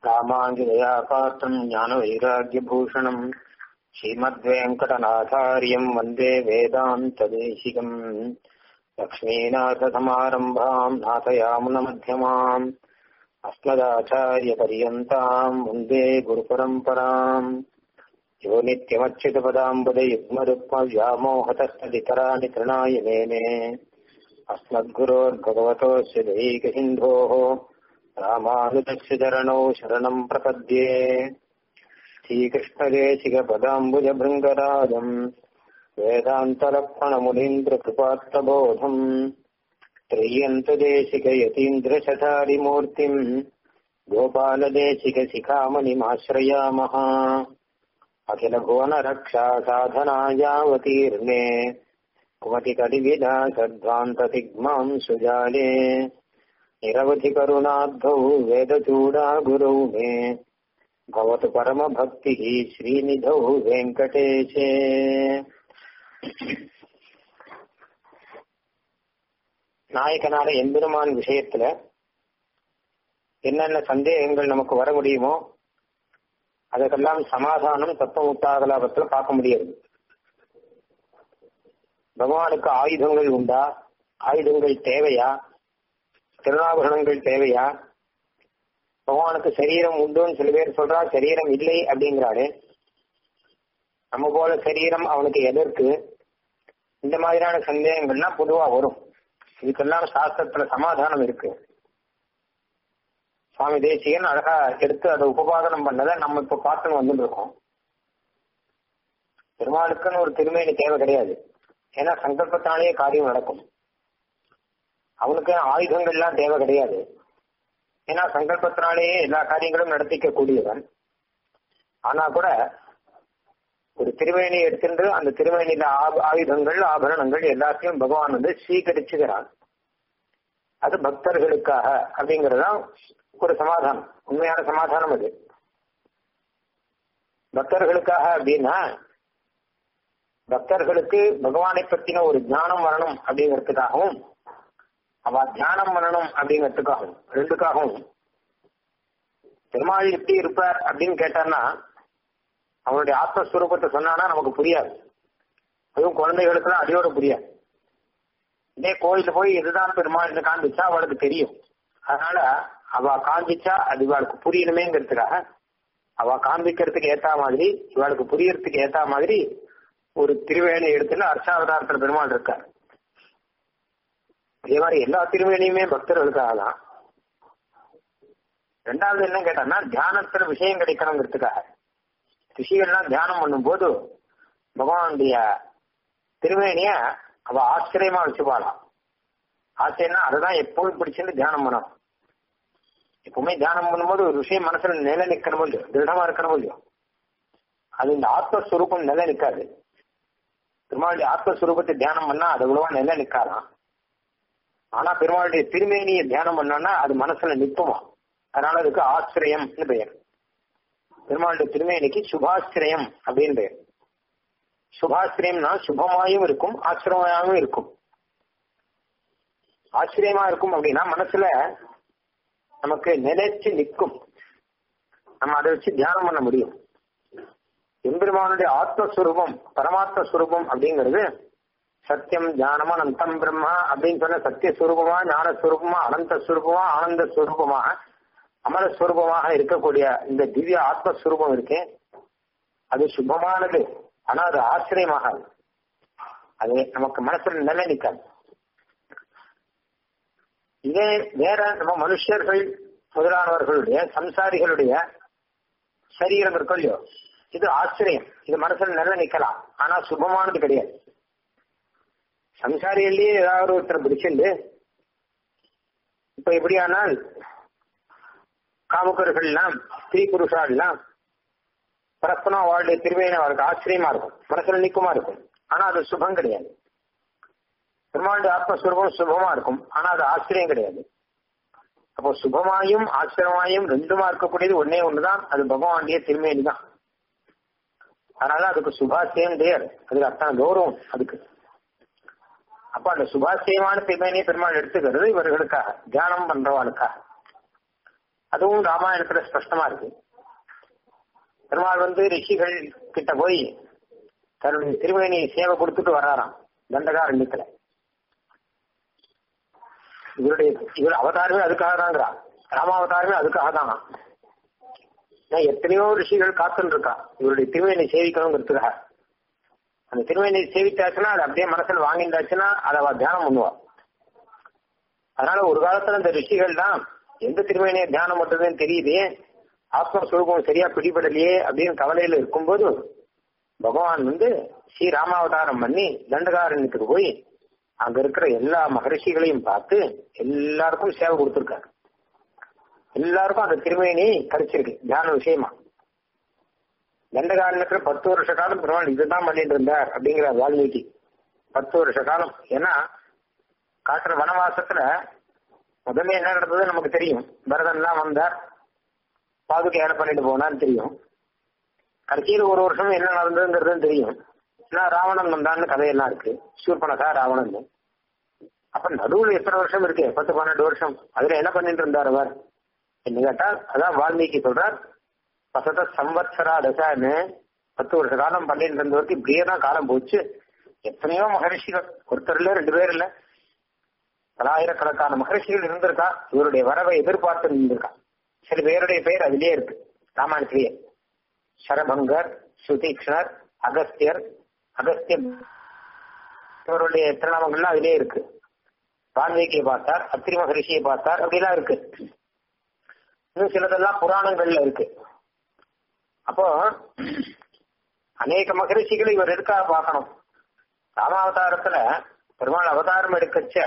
रामाञ्जलया पात्रम् ज्ञानवैराग्यभूषणम् श्रीमद्वेङ्कटनाथार्यम् वन्दे वेदान्तदेशिकम् लक्ष्मीनाथसमारम्भाम् नाथयामुनमध्यमाम् अस्मदाचार्यपर्यन्ताम् वन्दे गुरुपरम्पराम् यो नित्यमच्युतपदाम्बुदयुग्मरुक्मव्यामोहतस्तदितराणि तृणाय मेने अस्मद्गुरोर्भगवतोऽस्य दैकसिन्धोः रामानुजस्य चरणौ शरणम् प्रपद्ये श्रीकृष्णदेशिकपदाम्बुजभृङ्गराजम् वेदान्तलक्ष्मणमुनीन्द्रकृपात्तबोधम् त्रय्यन्तदेशिकयतीन्द्रशठारिमूर्तिम् गोपालदेशिकशिखामणिमाश्रयामः अखिलभुवनरक्षासाधनायावतीर्णे कुमतिकलिविदा सद्ध्वान्ततिग्माम् सुजाले निरवधिकरुणाब्धौ वेदचूडा गुरौ मे भवतु परमभक्तिः श्रीनिधौ वेङ्कटेशे நாயகனான எம்பெருமான் விஷயத்துல என்னென்ன சந்தேகங்கள் நமக்கு வர முடியுமோ அதுக்கெல்லாம் சமாதானம் தத்துவமுத்தாகலாபத்துல பார்க்க முடியாது பகவானுக்கு ஆயுதங்கள் உண்டா ஆயுதங்கள் தேவையா திருநாபரணங்கள் தேவையா பகவானுக்கு சரீரம் உண்டுன்னு சில பேர் சொல்றா சரீரம் இல்லை அப்படிங்கிறாரு நம்ம போல சரீரம் அவனுக்கு எதற்கு இந்த மாதிரியான சந்தேகங்கள்லாம் பொதுவா வரும் இதுக்கெல்லாம் சாஸ்திரத்துல சமாதானம் இருக்கு சுவாமி தேசிகன் அழகா எடுத்து அதை உபபாதனம் பண்ணதை நம்ம இப்ப பார்த்துன்னு வந்துட்டு இருக்கோம் பெருமாளுக்குன்னு ஒரு திருமேனி தேவை கிடையாது ஏன்னா சங்கல்பத்தினாலேயே காரியம் நடக்கும் அவனுக்கு ஆயுதங்கள்லாம் தேவை கிடையாது ஏன்னா சங்கல்பத்தினாலேயே எல்லா காரியங்களும் நடத்திக்க கூடியவன் ஆனா கூட ஒரு திருவேணி எடுத்துட்டு அந்த திருவேணியில ஆயுதங்கள் ஆபரணங்கள் எல்லாத்தையும் பகவான் வந்து ஸ்வீகரிச்சுக்கிறான் அது பக்தர்களுக்காக அப்படிங்கறதுதான் ஒரு சமாதானம் உண்மையான சமாதானம் அது பக்தர்களுக்காக அப்படின்னா பக்தர்களுக்கு பகவானை பத்தின ஒரு ஞானம் வரணும் அப்படிங்கிறதுக்காகவும் அவ தியானம் பண்ணணும் அப்படிங்கிறதுக்காகவும் ரெண்டுக்காகவும் பெருமாள் எப்படி இருப்பார் அப்படின்னு கேட்டார்னா அவனுடைய ஆத்மஸ்வரூபத்தை சொன்னானா நமக்கு புரியாது அதுவும் குழந்தைகளுக்குலாம் அடியோட புரியாது இதே கோயில போய் இதுதான் பெருமாள் காண்பிச்சா அவளுக்கு தெரியும் அதனால அவ காண்பிச்சா அது இவளுக்கு புரியணுமேங்கிறதுக்காக அவ காண்பிக்கிறதுக்கு ஏத்தா மாதிரி இவளுக்கு புரியறதுக்கு ஏத்தா மாதிரி ஒரு திருவேணி எடுத்துல அர்ச்சாவதாரத்தில் பெருமாள் இருக்கார் அதே மாதிரி எல்லா திருவேணியுமே பக்தர்களுக்காக தான் ரெண்டாவது என்ன கேட்டான்னா தியானத்துல விஷயம் கிடைக்கணுங்கிறதுக்காக ரிஷிகள்லாம் தியானம் பண்ணும்போது பகவானுடைய திருவேணிய அவ ஆச்சரியமா வச்சுப்பாளாம் ஆச்சரியம்னா அதுதான் எப்பவும் பிடிச்சிருந்து தியானம் பண்ணணும் எப்பவுமே தியானம் பண்ணும்போது ஒரு விஷயம் மனசுல நிலை நிக்கணும் இல்லையோ திருடமா இருக்கணும் இல்லையோ அது இந்த ஆத்மஸ்வரூபம் நிலை நிக்காது பெருமாளுடைய ஆத்மஸ்வரூபத்தை தியானம் பண்ணா அது அவ்வளவா நிலை நிக்காதான் ஆனா பெருமாளுடைய திருமேனியை தியானம் பண்ணோம்னா அது மனசுல நிற்குமா அதனால அதுக்கு ஆசிரியம் பெயர் பெருமாளுடைய திருமேனிக்கு சுபாசிரியம் அப்படின்னு பெயர் சுபாசிரியம்னா சுபமாயும் இருக்கும் ஆச்சரியமாயும் இருக்கும் ஆச்சரியமா இருக்கும் அப்படின்னா மனசுல நமக்கு நிலைச்சு நிற்கும் நம்ம அதை வச்சு தியானம் பண்ண முடியும் எம்பெருமானுடைய ஆத்மஸ்வரூபம் பரமாத்ம ஸ்வரூபம் அப்படிங்கிறது சத்தியம் ஞானம் அனந்தம் பிரம்மா அப்படின்னு சொன்ன சத்தியஸ்வரூபமா ஞானஸ்வரூபமா அனந்த ஸ்வரூபமா ஆனந்த ஸ்வரூபமா அமரஸ்வரூபமாக இருக்கக்கூடிய இந்த திவ்ய ஆத்மஸ்வரூபம் இருக்கே அது சுபமானது ஆனா அது ஆச்சரியமாகாது அது நமக்கு மனசுல நிலை நிற்காது இதே வேற நம்ம மனுஷர்கள் முதலானவர்களுடைய சம்சாரிகளுடைய சரீரம் இருக்கும் இல்லையோ இது ஆச்சரியம் இது மனசுல நிலை நிக்கலாம் ஆனா சுபமானது கிடையாது சம்சாரிகள்லயே ஏதாவது ஒருத்தர் பிடிச்சிருந்து இப்ப எப்படியானால் காமுக்கர்கள்லாம் ஸ்திரீ புருஷாலாம் பரஸ்பரம் அவளுடைய திருவையின அவளுக்கு ஆச்சரியமா இருக்கும் மனசுல நிக்குமா இருக்கும் ஆனா அது சுபம் கிடையாது பெருமாளுடைய ஆத்மஸ்வரூபம் சுபமா இருக்கும் ஆனா அது ஆச்சரியம் கிடையாது அப்போ சுபமாயும் ஆச்சரியமாயும் ரெண்டுமா இருக்கக்கூடியது ஒன்னே ஒண்ணுதான் அது பகவானுடைய திருமேனி தான் அதனால அதுக்கு சுபாசியம் கிடையாது அதுக்கு அத்தனை கௌரவம் அதுக்கு அப்ப அந்த சுபாசியமான திருமேனியை பெருமாள் எடுத்துக்கிறது இவர்களுக்காக தியானம் பண்றவாளுக்காக அதுவும் ராமாயணத்துல ஸ்பஷ்டமா இருக்கு பெருமாள் வந்து ரிஷிகள் கிட்ட போய் தன்னுடைய திருவேணி சேவை கொடுத்துட்டு வர்றாராம் தண்டகாரண்யத்துல இவருடைய இவர் அவதாரமே அதுக்காக தாங்கிறா ராமாவதாரமே அதுக்காக தானா ஏன் எத்தனையோ ரிஷிகள் காத்துன்னு இருக்கா இவருடைய திருவேணி சேவிக்கணுங்கிறதுக்காக அந்த திருவேணி சேவித்தாச்சுன்னா அது அப்படியே மனசுல வாங்கிட்டாச்சுன்னா அதை அவ தியானம் பண்ணுவா அதனால ஒரு காலத்துல இந்த ரிஷிகள் தான் எந்த திருவேணியை தியானம் பண்றதுன்னு தெரியுதே ஆத்மஸ்வரூபம் சரியா பிடிபடலையே அப்படின்னு கவலையில இருக்கும்போது பகவான் வந்து ஸ்ரீ ராமாவதாரம் பண்ணி தண்டகாரண்யத்துக்கு போய் அங்க இருக்கிற எல்லா மகரிஷிகளையும் பார்த்து எல்லாருக்கும் சேவை கொடுத்திருக்காரு எல்லாருக்கும் அந்த திருமேனி கிடைச்சிருக்கு தியான விஷயமா தண்டகாரண்யத்துல பத்து வருஷ காலம் பெருமாள் இதுதான் பண்ணிட்டு இருந்தார் அப்படிங்கிற வால்மீகி பத்து வருஷ காலம் ஏன்னா காட்டுற வனவாசத்துல முதல்ல என்ன நடந்தது நமக்கு தெரியும் பரதன் தான் வந்தார் பாதுகை என்ன பண்ணிட்டு போனான்னு தெரியும் கடைசியில் ஒரு வருஷம் என்ன நடந்ததுங்கிறது தெரியும் ஏன்னா ராவணன் வந்தான்னு கதையெல்லாம் இருக்கு சூர்பனகா ராவணன் அப்ப நடுவுல எத்தனை வருஷம் இருக்கு பத்து பன்னெண்டு வருஷம் அதுல என்ன பண்ணிட்டு இருந்தார் அவர் என்ன கேட்டா அதான் வால்மீகி சொல்றார் பசத சம்வத்சரா தசான்னு பத்து வருஷ காலம் பண்ணிட்டு இருந்தவருக்கு இப்படியே தான் காலம் போச்சு எத்தனையோ மகரிஷிகள் ஒருத்தர் இல்ல ரெண்டு பேர் இல்ல பலாயிரக்கணக்கான மகரிஷிகள் இருந்திருக்கா இவருடைய வரவை எதிர்பார்த்து இருந்திருக்கா சில பேருடைய பெயர் அதிலே இருக்கு ராமாயணத்திலேயே சரபங்கர் சுதீக்ஷணர் அகஸ்தியர் அகஸ்தியர் இவருடைய திருநாமங்கள்லாம் அதிலே இருக்கு வால்மீகியை பார்த்தார் அத்திரி மகரிஷியை பார்த்தார் அப்படிலாம் இருக்கு இன்னும் சிலதெல்லாம் புராணங்கள்ல இருக்கு அப்போ அநேக மகரிஷிகளை இவர் எதுக்காக பார்க்கணும் ராமாவதாரத்துல பெருமாள் அவதாரம் எடுக்கச்ச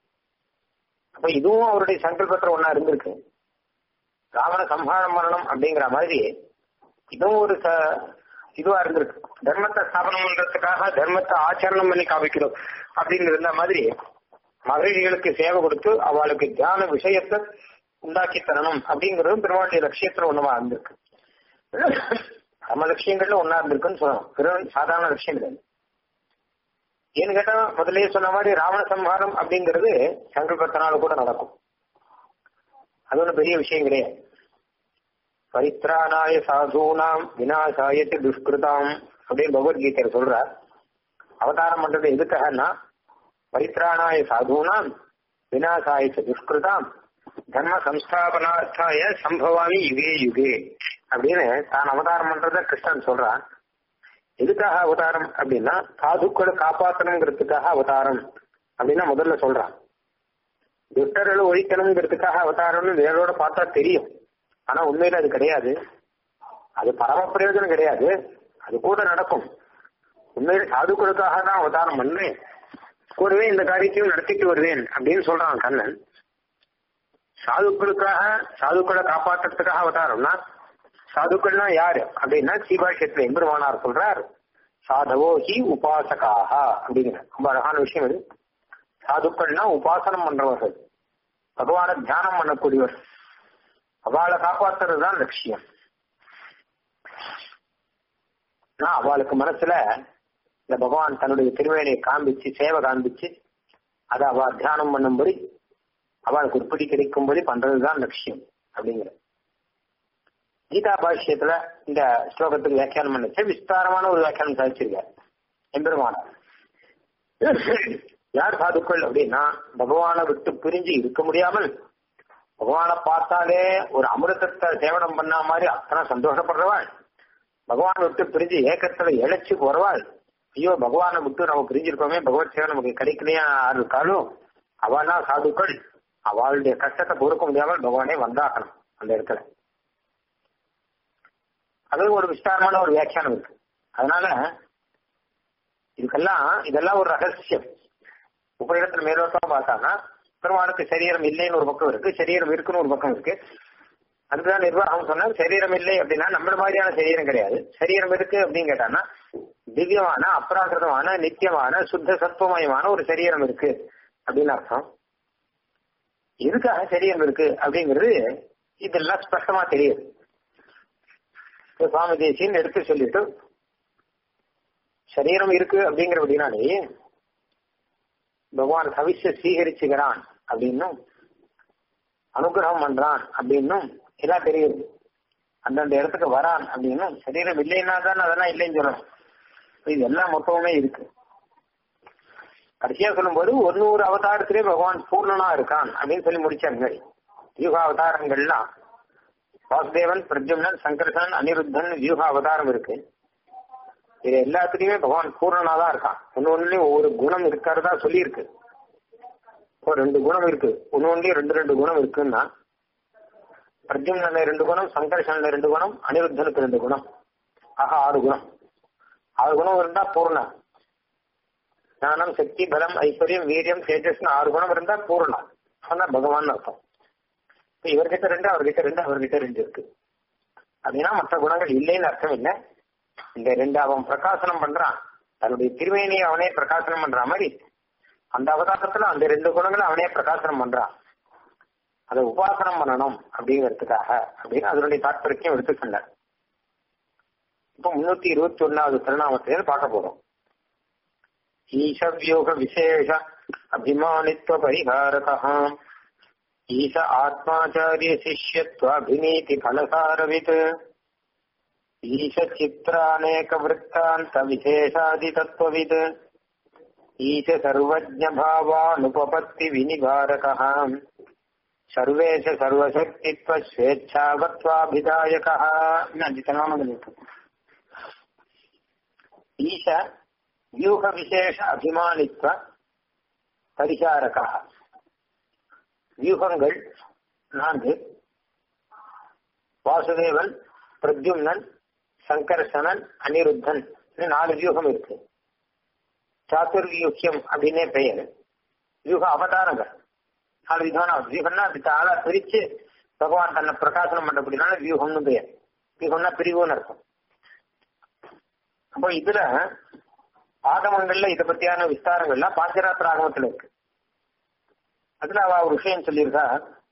அப்ப இதுவும் அவருடைய சங்கல்பத்துல ஒன்னா இருந்திருக்கு ராவண சம்ஹாரம் பண்ணணும் அப்படிங்கிற மாதிரி இதுவும் ஒரு இதுவா இருந்திருக்கு தர்மத்தை ஸ்தாபனம் பண்றதுக்காக தர்மத்தை ஆச்சரணம் பண்ணி காமிக்கணும் அப்படின்னு இருந்த மாதிரி மகிழ்ச்சிகளுக்கு சேவை கொடுத்து அவளுக்கு தியான விஷயத்தை உண்டாக்கி தரணும் அப்படிங்கறதும் பெருமாளுடைய லட்சியத்துல ஒண்ணுமா இருந்திருக்கு நம்ம லட்சியங்கள்ல ஒன்னா இருந்திருக்குன்னு சொல்லணும் பெரும் சாதாரண லட்சியம் கிடையாது ஏன்னு கேட்டா முதலே சொன்ன மாதிரி ராவண சம்ஹாரம் அப்படிங்கிறது சங்கல்பத்தினால கூட நடக்கும் அது ஒன்றும் பெரிய விஷயம் கிடையாது பரித்ராணாய சாதுனாம் வினாசாயத்து துஷ்கிருதாம் அப்படின்னு பகவத்கீதையில சொல்றார் அவதாரம் பண்றது எதுக்காகனா பரித்ராணாய சாதுனாம் வினாசாயத்து துஷ்கிருதாம் தர்ம சம்ஸ்தாபனார்த்தாய சம்பவாமி யுகே யுகே அப்படின்னு தான் அவதாரம் பண்றத கிருஷ்ணன் சொல்றான் எதுக்காக அவதாரம் அப்படின்னா சாதுக்களை காப்பாற்றணுங்கிறதுக்காக அவதாரம் அப்படின்னா முதல்ல சொல்றான் துஷ்டர்களை ஒழிக்கணுங்கிறதுக்காக அவதாரம்னு வேரோட பார்த்தா தெரியும் ஆனா உண்மையில அது கிடையாது அது பரம பிரயோஜனம் கிடையாது அது கூட நடக்கும் உண்மையில சாதுக்களுக்காக தான் அவதாரம் பண்ணேன் கூடவே இந்த காரியத்தையும் நடத்திட்டு வருவேன் அப்படின்னு சொல்றான் கண்ணன் சாதுக்களுக்காக சாதுக்களை காப்பாற்றுறதுக்காக அவதாரம்னா சாதுக்கள்னா யாரு அப்படின்னா சீபாஷ்யத்துல எம்பெருமானார் சொல்றார் சாதவோ ஹி உபாசகாக அப்படிங்கிற ரொம்ப அழகான விஷயம் இது சாதுக்கள்னா உபாசனம் பண்றவர்கள் பகவான தியானம் பண்ணக்கூடியவர் அவளை காப்பாத்துறது தான் லட்சியம் அவளுக்கு மனசுல இந்த பகவான் தன்னுடைய திருவேணியை காண்பிச்சு சேவை காண்பிச்சு அதை அவ தியானம் பண்ணும்படி அவளுக்கு உற்பத்தி கிடைக்கும்படி பண்றதுதான் லட்சியம் அப்படிங்கிற கீதா பாஷ்யத்துல இந்த ஸ்லோகத்துக்கு வியாக்கியானம் பண்ணிச்சு விஸ்தாரமான ஒரு வியாக்கியானம் சாதிச்சிருக்கார் எம்பெருமானார் யார் சாதுக்கள் அப்படின்னா பகவானை விட்டு பிரிஞ்சு இருக்க முடியாமல் பகவானை பார்த்தாலே ஒரு அமிர்தத்தை சேவனம் பண்ண மாதிரி அத்தனை சந்தோஷப்படுறவாள் பகவான் விட்டு பிரிஞ்சு ஏக்கத்துல இழைச்சு போறவாள் ஐயோ பகவானை விட்டு நம்ம பிரிஞ்சிருக்கோமே பகவத் சேவை நமக்கு கிடைக்கலையா இருக்காலும் அவனா சாதுக்கள் அவளுடைய கஷ்டத்தை பொறுக்க முடியாமல் பகவானே வந்தாகணும் அந்த இடத்துல அது ஒரு விஸ்தாரமான ஒரு வியாக்கியானம் இருக்கு அதனால இதுக்கெல்லாம் இதெல்லாம் ஒரு ரகசியம் உபரிடத்துல மேலோட்டமா பார்த்தாங்கன்னா பெருமாளுக்கு சரீரம் இல்லைன்னு ஒரு பக்கம் இருக்கு சரீரம் இருக்குன்னு ஒரு பக்கம் இருக்கு அதுதான் நிர்வாகம் சொன்னா சரீரம் இல்லை அப்படின்னா நம்மள மாதிரியான சரீரம் கிடையாது சரீரம் இருக்கு அப்படின்னு கேட்டான்னா திவ்யமான அப்ராகிருதமான நித்தியமான சுத்த சத்துவமயமான ஒரு சரீரம் இருக்கு அப்படின்னு அர்த்தம் எதுக்காக சரீரம் இருக்கு அப்படிங்கிறது இதெல்லாம் ஸ்பஷ்டமா தெரியுது சுவாமி தேசியன்னு எடுத்து சொல்லிட்டு சரீரம் இருக்கு அப்படிங்கிறபடினாலே பகவான் ஹவிஷ சீகரிச்சுக்கிறான் அப்படின்னும் அனுகிரகம் பண்றான் அப்படின்னும் எல்லாம் தெரியுது அந்தந்த இடத்துக்கு வரான் அப்படின்னு சரீரம் இல்லைன்னா தான் அதெல்லாம் இல்லைன்னு சொல்லணும் இது எல்லாம் மொத்தமுமே இருக்கு கடைசியா சொல்லும்போது ஒரு நூறு அவதாரத்திலே பகவான் பூர்ணனா இருக்கான் அப்படின்னு சொல்லி முடிச்சாங்க யூக அவதாரங்கள்லாம் வாசுதேவன் பிரத்யும்னன் சங்கர்ஷன் அனிருத்தன் வியூக அவதாரம் இருக்கு இது எல்லாத்துலயுமே பகவான் பூர்ணனா தான் இருக்கான் ஒன்னு ஒண்ணுலயும் ஒவ்வொரு குணம் இருக்கிறதா சொல்லியிருக்கு இப்போ ரெண்டு குணம் இருக்கு ஒன்னு ஒன்றுலயும் ரெண்டு ரெண்டு குணம் இருக்குன்னா பிரத்யும்னன்ல ரெண்டு குணம் சங்கர்ஷன்ல ரெண்டு குணம் அனிருத்தனுக்கு ரெண்டு குணம் ஆக ஆறு குணம் ஆறு குணம் இருந்தா பூர்ணம் ஞானம் சக்தி பலம் ஐஸ்வர்யம் வீரியம் தேஜஸ்னு ஆறு குணம் இருந்தா பூர்ணம் அதான் பகவான் அர்த்தம் இப்ப இவர்கிட்ட ரெண்டு அவர்கிட்ட ரெண்டு அவர்கிட்ட ரெண்டு இருக்கு அப்படின்னா மற்ற குணங்கள் இல்லைன்னு அர்த்தம் இல்லை இந்த ரெண்டு அவன் பிரகாசனம் பண்றான் தன்னுடைய திருமேனியை அவனே பிரகாசனம் பண்ற மாதிரி அந்த அவதாரத்துல அந்த ரெண்டு குணங்களும் அவனே பிரகாசனம் பண்றான் அதை உபாசனம் பண்ணணும் அப்படிங்கிறதுக்காக அப்படின்னு அதனுடைய தாற்பயம் எடுத்து சொன்னார் இப்ப முன்னூத்தி இருபத்தி ஒன்னாவது திருநாமத்தில பார்க்க போறோம் ஈசவியோக விசேஷ அபிமானித்வ பரிகாரக ஈச ஆத்மாச்சாரிய சிஷ்யத்வ அபிநீதி பலசாரவித் ஈச சித்திரானேக விற்த்தாந்த விசேஷாதி தத்துவவித் ஈச சர்வஜ பாவானுபபத்தி வினிகாரக சர்வேஷ சர்வசக்தித்வ ஸ்வேச்சாவத்வாபிதாயக அஞ்சு திருநாமங்கள் இருக்கு ஈச வியூக விசேஷ அபிமானித்வ பரிசாரக வியூகங்கள் நான்கு வாசுதேவன் பிரத்யும்னன் சங்கர்ஷனன் அனிருத்தன் நாலு வியூகம் இருக்கு சாத்துர்வியூக்கியம் அப்படின்னே பெயர் வியூக அவதாரங்கள் நாலு விதமான வியூகம்னா அதுக்கு ஆளா பிரிச்சு பகவான் தன்னை பிரகாசனம் பண்ணக்கூடியனால வியூகம்னு பெயர் வியூகம்னா பிரிவுன்னு அர்த்தம் அப்போ இதுல ஆகமங்கள்ல இதை பத்தியான விஸ்தாரங்கள்லாம் பாஞ்சராத்திர ஆகமத்துல இருக்கு அதுல அவ ஒரு விஷயம் சொல்லியிருக்கா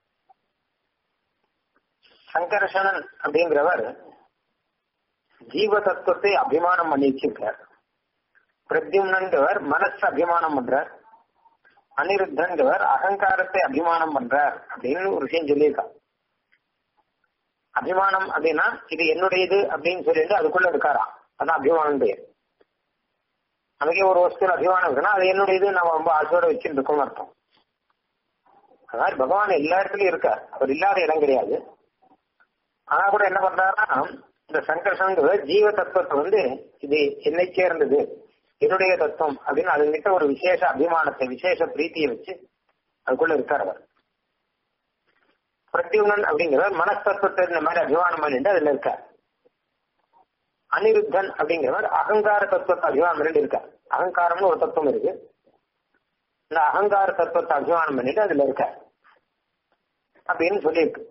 சங்கர்ஷணன் அப்படிங்கிறவர் ஜீவ தத்துவத்தை அபிமானம் பண்ணி வச்சிருக்கார் பிரத்யும்னன்றவர் மனசு அபிமானம் பண்றார் அனிருத்தன்றவர் அகங்காரத்தை அபிமானம் பண்றார் அப்படின்னு ஒரு விஷயம் சொல்லியிருக்கார் அபிமானம் அப்படின்னா இது என்னுடையது அப்படின்னு சொல்லிட்டு அதுக்குள்ள இருக்காராம் அதான் அபிமானம் பெயர் நமக்கே ஒரு வஸ்துல அபிமானம் இருக்குன்னா அது என்னுடையது நம்ம ரொம்ப ஆசையோட வச்சுட்டு இருக்கோம் அர்த்தம் அதாவது பகவான் எல்லா இடத்துலயும் இருக்கார் அவர் இல்லாத இடம் கிடையாது ஆனா கூட என்ன பண்றாருன்னா இந்த சங்கர்ஷங்கிற ஜீவ தத்துவத்தை வந்து இது என்னை சேர்ந்தது என்னுடைய தத்துவம் அப்படின்னு அதுகிட்ட ஒரு விசேஷ அபிமானத்தை விசேஷ பிரீத்தியை வச்சு அதுக்குள்ள இருக்கார் அவர் பிரத்யுனன் அப்படிங்கிறவர் மனத்தத்துவத்தை இந்த மாதிரி அபிமானம் பண்ணிட்டு அதுல இருக்கார் அனிருத்தன் அப்படிங்கிறவர் அகங்கார தத்துவத்தை அபிமானம் பண்ணிட்டு இருக்கார் அகங்காரம்னு ஒரு தத்துவம் இருக்கு இந்த அகங்கார தத்துவத்தை அபிமானம் பண்ணிட்டு அதுல இருக்கார் அப்படின்னு சொல்லியிருக்கு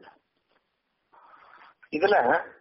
இதுல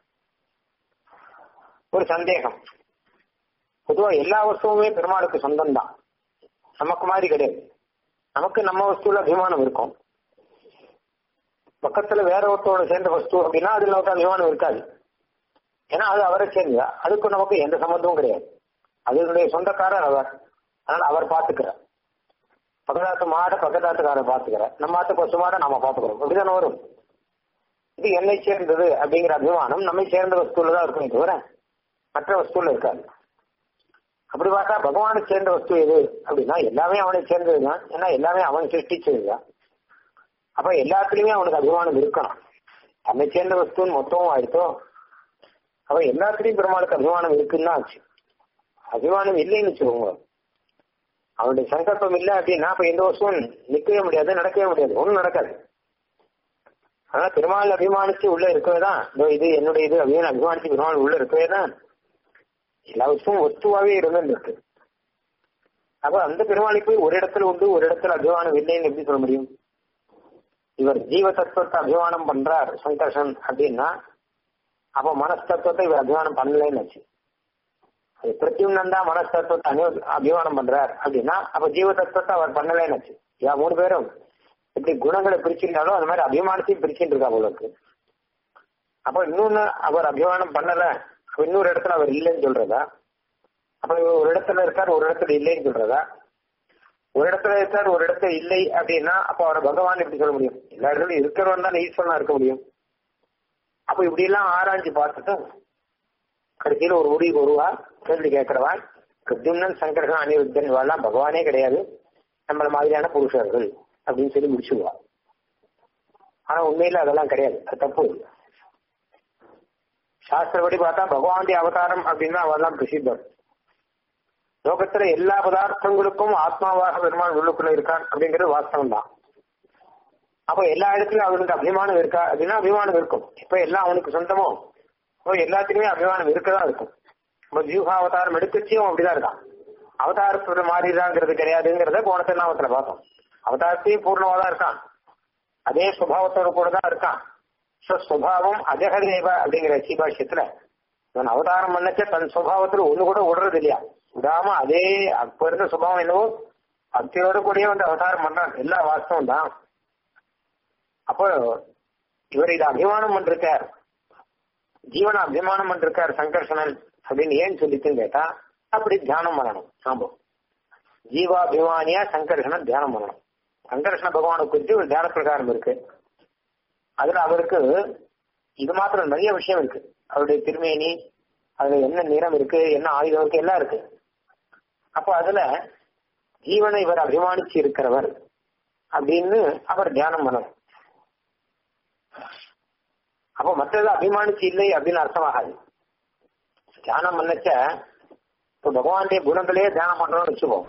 ஒரு சந்தேகம் பொதுவா எல்லா வஸ்துவுமே பெருமாளுக்கு சொந்தம் தான் நமக்கு மாதிரி கிடையாது நமக்கு நம்ம வஸ்துல அபிமானம் இருக்கும் பக்கத்துல வேற ஒருத்தோட சேர்ந்த வஸ்து அப்படின்னா அதுல நமக்கு அபிமானம் இருக்காது ஏன்னா அது அவரை சேர்ந்ததா அதுக்கு நமக்கு எந்த சம்மந்தமும் கிடையாது அதனுடைய சொந்தக்காரர் அவர் அதனால அவர் பாத்துக்கிறார் பக்கத்தாத்து மாட பக்கத்தாத்துக்காரர் பாத்துக்கிறார் நம்ம ஆத்து பசு மாட நாம பாத்துக்கிறோம் அப்படிதானே வரும் இது என்னை சேர்ந்தது அப்படிங்கிற அபிமானம் நம்மை சேர்ந்த வஸ்துல தான் இருக்கும் தவிர மற்ற வஸ்துல இருக்காது அப்படி பார்த்தா பகவானுக்கு சேர்ந்த வஸ்து எது அப்படின்னா எல்லாமே அவனை சேர்ந்ததுதான் ஏன்னா எல்லாமே அவன் சிருஷ்டிச்சதுதான் அப்ப எல்லாத்துலயுமே அவனுக்கு அபிமானம் இருக்கணும் தன்னை சேர்ந்த வஸ்துன்னு மொத்தமும் ஆயிடுத்தோ அவ எல்லாத்துலயும் பெருமாளுக்கு அபிமானம் இருக்குன்னு தான் ஆச்சு அபிமானம் இல்லைன்னு வச்சுக்கோங்க அவனுடைய சங்கல்பம் இல்லை அப்படின்னா அப்ப எந்த வஸ்துவும் நிக்கவே முடியாது நடக்கவே முடியாது ஒன்றும் நடக்காது ஆனா பெருமாள் அபிமானிச்சு உள்ள இருக்கவே தான் இது என்னுடைய இது அப்படின்னு அபிமானிச்சு பெருமாள் உள்ள இருக்கவே தான் எல்லா வஸ்துவும் வஸ்துவாவே இருந்துருக்கு அப்ப அந்த பெருமாளுக்கு ஒரு இடத்துல உண்டு ஒரு இடத்துல அபிமானம் இல்லைன்னு எப்படி சொல்ல முடியும் இவர் ஜீவ தத்துவத்தை அபிமானம் பண்றார் சங்கர்ஷன் அப்படின்னா அப்ப மனஸ்தத்துவத்தை இவர் அபிமானம் பண்ணலன்னு வச்சு அது பிரத்யும்னன் தான் மனஸ்தத்துவத்தை அனு அபிமானம் பண்றார் அப்படின்னா அப்ப ஜீவ தத்துவத்தை அவர் பண்ணலன்னு வச்சு யா மூணு பேரும் எப்படி குணங்களை பிரிச்சுட்டாலும் அந்த மாதிரி அபிமானத்தையும் பிரிச்சுட்டு இருக்கா அவங்களுக்கு அப்ப இன்னொன்னு அவர் அபிமானம் பண்ணல இன்னொரு இடத்துல அவர் இல்லைன்னு சொல்றதா அப்ப ஒரு இடத்துல இருக்கார் ஒரு இடத்துல இல்லைன்னு சொல்றதா ஒரு இடத்துல இருக்கார் ஒரு இடத்துல இல்லை அப்படின்னா அப்ப அவரை பகவான் எப்படி சொல்ல முடியும் எல்லா இடத்துலயும் இருக்கிறவன் தான் ஈஸ்வரனா இருக்க முடியும் அப்ப இப்படி எல்லாம் ஆராய்ச்சி பார்த்துட்டு கடைசியில ஒரு முடிவுக்கு வருவா கேள்வி கேட்கிறவா பிரத்யும்னன் சங்கரகன் அனிருத்தன் இவாள்லாம் பகவானே கிடையாது நம்மள மாதிரியான புருஷர்கள் அப்படின்னு சொல்லி முடிச்சுடுவா ஆனா உண்மையில அதெல்லாம் கிடையாது அது தப்பு சாஸ்திரப்படி பார்த்தா பகவானுடைய அவதாரம் அப்படின்னா அவெல்லாம் பிரசித்தம் லோகத்துல எல்லா பதார்த்தங்களுக்கும் ஆத்மாவாக பெருமாள் உள்ளுக்குள்ள இருக்கான் அப்படிங்கிறது வாஸ்தவம் தான் அப்போ எல்லா இடத்துலயும் அவனுக்கு அபிமானம் இருக்கா அப்படின்னா அபிமானம் இருக்கும் இப்ப எல்லாம் அவனுக்கு சொந்தமோ இப்போ எல்லாத்துக்குமே அபிமானம் இருக்கதான் இருக்கும் இப்போ ஜீவா அவதாரம் எடுக்கச்சியும் அப்படிதான் இருக்கான் அவதாரத்தோட மாறிதாங்கிறது கிடையாதுங்கிறத போன நாமத்துல பார்த்தோம் அவதாரத்தையும் பூர்ணமா தான் இருக்கான் அதே சுபாவத்தோட கூட தான் இருக்கான் சுபாவம் அஜகதேவ அப்படிங்கிற சீபாஷ்யத்துல இவன் அவதாரம் பண்ணச்ச தன் சுபாவத்துல ஒண்ணு கூட விடுறது இல்லையா விடாம அதே அப்ப இருந்த சுபாவம் என்னவோ பக்தியோட கூடயே வந்து அவதாரம் பண்றான் எல்லா வாஸ்தவம் தான் அப்போ இவர் இதை அபிமானம் பண்ணிருக்கார் ஜீவன அபிமானம் பண்ணிருக்கார் சங்கர்ஷனன் அப்படின்னு ஏன் சொல்லிட்டுன்னு கேட்டா அப்படி தியானம் பண்ணணும் நாம ஜீவாபிமானியா சங்கர்ஷன தியானம் பண்ணணும் சங்கர்ஷண பகவானை குறித்து ஒரு தியான பிரகாரம் இருக்கு அதுல அவருக்கு இது மாத்திரம் நிறைய விஷயம் இருக்கு அவருடைய திருமேனி அதுல என்ன நிறம் இருக்கு என்ன ஆயுதம் இருக்கு எல்லாம் இருக்கு அப்போ அதுல ஜீவனை இவர் அபிமானிச்சு இருக்கிறவர் அப்படின்னு அவர் தியானம் பண்ணணும் அப்போ மற்றது அபிமானிச்சு இல்லை அப்படின்னு அர்த்தமாகாது தியானம் பண்ணச்ச இப்போ பகவானுடைய குணங்களையே தியானம் பண்றோம்னு வச்சுப்போம்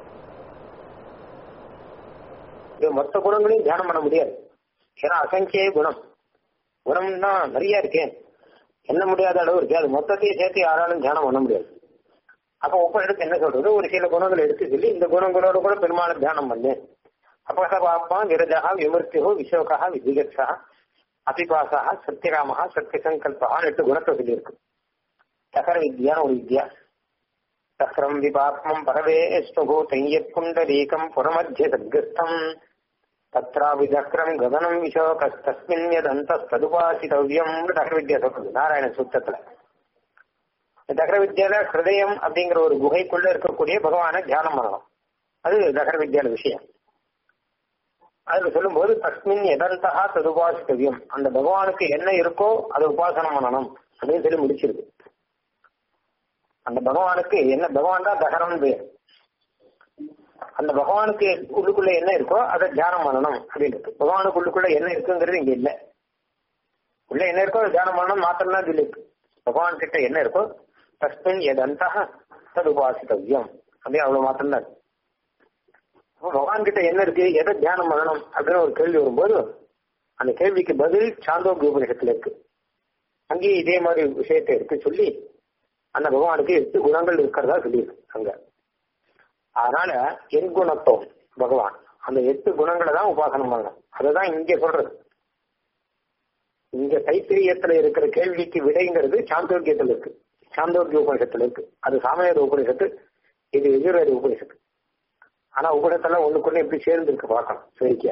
இது மொத்த குணங்களையும் தியானம் பண்ண முடியாது ஏன்னா அசங்கிய குணம் குணம்னா நிறைய இருக்கு என்ன முடியாத அளவு இருக்கு அது மொத்தத்தையும் சேர்த்து யாராலும் தியானம் பண்ண முடியாது அப்ப ஒவ்வொரு இடத்து என்ன சொல்றது ஒரு சில குணங்கள் எடுத்து சொல்லி இந்த குணங்களோட கூட பெருமாளை தியானம் பண்ணு அப்ப பாப்பா விரஜா விமர்த்தியோ விசோகா விதிகட்சா அபிபாசா சத்தியராமஹா சத்திய சங்கல்பா எட்டு குணத்தை சொல்லியிருக்கு சக்கர வித்யான்னு ஒரு வித்யா சக்கரம் விபாத்மம் பரவே ஸ்வபூத்தையத் புண்டரீகம் புறமத்திய சத்கிருத்தம் தத்ராபி சக்கரம் ககனம் விசோகஸ்தஸ்மின் யதந்தஸ்ததுபாசிதவ்யம் தகர வித்யா சொல்றது நாராயண சூத்தத்துல தகர வித்யால ஹிருதயம் அப்படிங்கிற ஒரு குகைக்குள்ள இருக்கக்கூடிய பகவான தியானம் பண்ணணும் அது தகர வித்யால விஷயம் அதுல சொல்லும்போது தஸ்மின் எதந்தா ததுபாசித்தவியம் அந்த பகவானுக்கு என்ன இருக்கோ அதை உபாசனம் பண்ணணும் அப்படின்னு சொல்லி முடிச்சிருக்கு அந்த பகவானுக்கு என்ன பகவான் தான் தகரம் பேர் அந்த பகவானுக்கு உள்ளுக்குள்ள என்ன இருக்கோ அதை தியானம் பண்ணணும் அப்படின்றது பகவானுக்கு உள்ளுக்குள்ள என்ன இருக்குங்கிறது இங்க இல்ல உள்ள என்ன இருக்கோ அதை தியானம் பண்ணணும் மாத்திரம் தான் இதுல இருக்கு பகவான் கிட்ட என்ன இருக்கோ தஸ்மின் எதந்தா தது உபாசித்தவியம் அப்படியே அவ்வளவு மாத்திரம் தான் அப்போ பகவான் கிட்ட என்ன இருக்கு எதை தியானம் பண்ணணும் அப்படின்னு ஒரு கேள்வி வரும்போது அந்த கேள்விக்கு பதில் சாந்தோக்கிய உபநிஷத்துல இருக்கு அங்கேயும் இதே மாதிரி விஷயத்தை எடுத்து சொல்லி அந்த பகவானுக்கு எட்டு குணங்கள் இருக்கிறதா சொல்லியிருக்கு அங்க அதனால என் குணத்தோம் பகவான் அந்த எட்டு குணங்களை தான் உபாசனம் பண்ணணும் அதுதான் இங்க சொல்றது இங்க தைத்திரியத்துல இருக்கிற கேள்விக்கு விடைங்கிறது சாந்தோக்கியத்துல இருக்கு சாந்தோக்கிய உபனிஷத்துல இருக்கு அது சாமவேத உபனிஷத்து இது எதிர்வேத உபனிஷத்து ஆனா உபனிஷத்துல ஒண்ணுக்குள்ள எப்படி சேர்ந்து இருக்கு பார்க்கணும் சரிக்கியா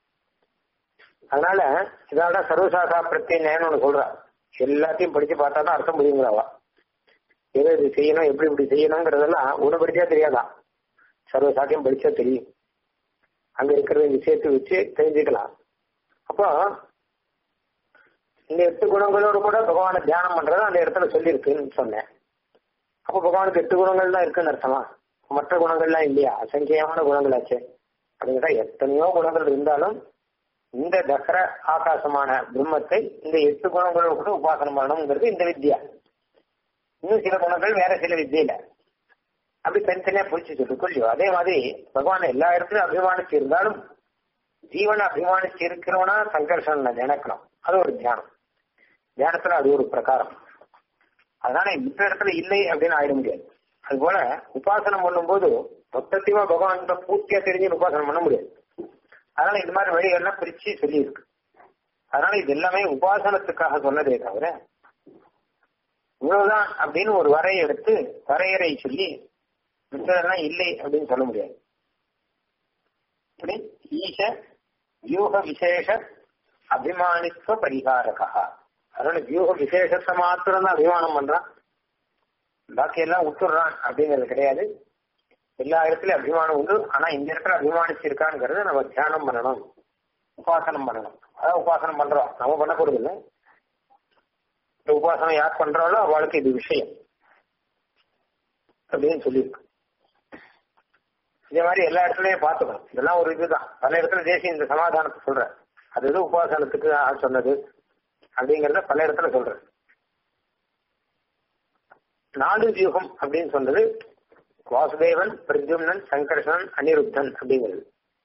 அதனால இதால சர்வசாசா பிரத்யன்னு ஒண்ணு சொல்றா எல்லாத்தையும் படிச்சு பார்த்தா தான் அர்த்தம் புரியுங்கிறாவா எது இது செய்யணும் எப்படி இப்படி செய்யணுங்கிறதெல்லாம் ஒண்ணு படிச்சா தெரியாதான் சர்வசாக்கியம் படிச்சா தெரியும் அங்க இருக்கிறத இங்க சேர்த்து வச்சு தெரிஞ்சுக்கலாம் அப்போ இந்த எட்டு குணங்களோடு கூட பகவானை தியானம் பண்றது அந்த இடத்துல சொல்லியிருக்குன்னு சொன்னேன் அப்போ பகவானுக்கு எட்டு குணங்கள் தான் இருக்குன்னு அர்த்தமா மற்ற குணங்கள்லாம் இல்லையா அசங்கியமான குணங்களாச்சு அப்படிங்கிற எத்தனையோ குணங்கள் இருந்தாலும் இந்த தசர ஆகாசமான பிரம்மத்தை இந்த எட்டு குணங்களோடு கூட உபாசனம் பண்ணணுங்கிறது இந்த வித்யா இன்னும் சில குணங்கள் வேற சில வித்தியில அப்படி தனித்தனியா பிடிச்சு சொல்லி கொள்ளியோ அதே மாதிரி பகவான் எல்லா இடத்துலயும் அபிமானிச்சு இருந்தாலும் ஜீவனை அபிமானிச்சு இருக்கிறவனா சங்கர்ஷன் நினைக்கணும் அது ஒரு தியானம் தியானத்துல அது ஒரு பிரகாரம் அதனால இந்த இடத்துல இல்லை அப்படின்னு ஆயிட முடியாது அது போல உபாசனம் பண்ணும்போது மொத்தத்தையுமா பகவான் பூர்த்தியா தெரிஞ்சு உபாசனம் பண்ண முடியாது அதனால இந்த மாதிரி வழிகள்லாம் பிரிச்சு சொல்லி இருக்கு அதனால இது எல்லாமே உபாசனத்துக்காக சொன்னதே தவிர இவ்வளவுதான் அப்படின்னு ஒரு வரையை எடுத்து வரையறை சொல்லி மிச்சதெல்லாம் இல்லை அப்படின்னு சொல்ல முடியாது இப்படி ஈச வியூக விசேஷ அபிமானித்துவ பரிகாரகா அதனால வியூக விசேஷத்தை மாத்திரம் தான் அபிமானம் பண்றான் பாக்கி எல்லாம் விட்டுடுறான் அப்படிங்கிறது கிடையாது எல்லா இடத்துலயும் அபிமானம் உண்டு ஆனா இந்த இடத்துல அபிமானிச்சிருக்காங்கிறத நம்ம தியானம் பண்ணணும் உபாசனம் பண்ணணும் அதான் உபாசனம் பண்றோம் நம்ம பண்ண போறது இல்லை இந்த உபாசனை யார் பண்றாளோ அவளுக்கு இது விஷயம் அப்படின்னு சொல்லியிருக்கு இதே மாதிரி எல்லா இடத்துலயும் பார்த்துக்கணும் இதெல்லாம் ஒரு இதுதான் பல இடத்துல தேசிய இந்த சமாதானத்தை சொல்ற அது எது உபாசனத்துக்கு ஆள் சொன்னது அப்படிங்கறத பல இடத்துல சொல்ற நாலு வியூகம் அப்படின்னு சொன்னது வாசுதேவன் பிரத்யும்னன் சங்கர்ஷன் அனிருத்தன் அப்படிங்கிறது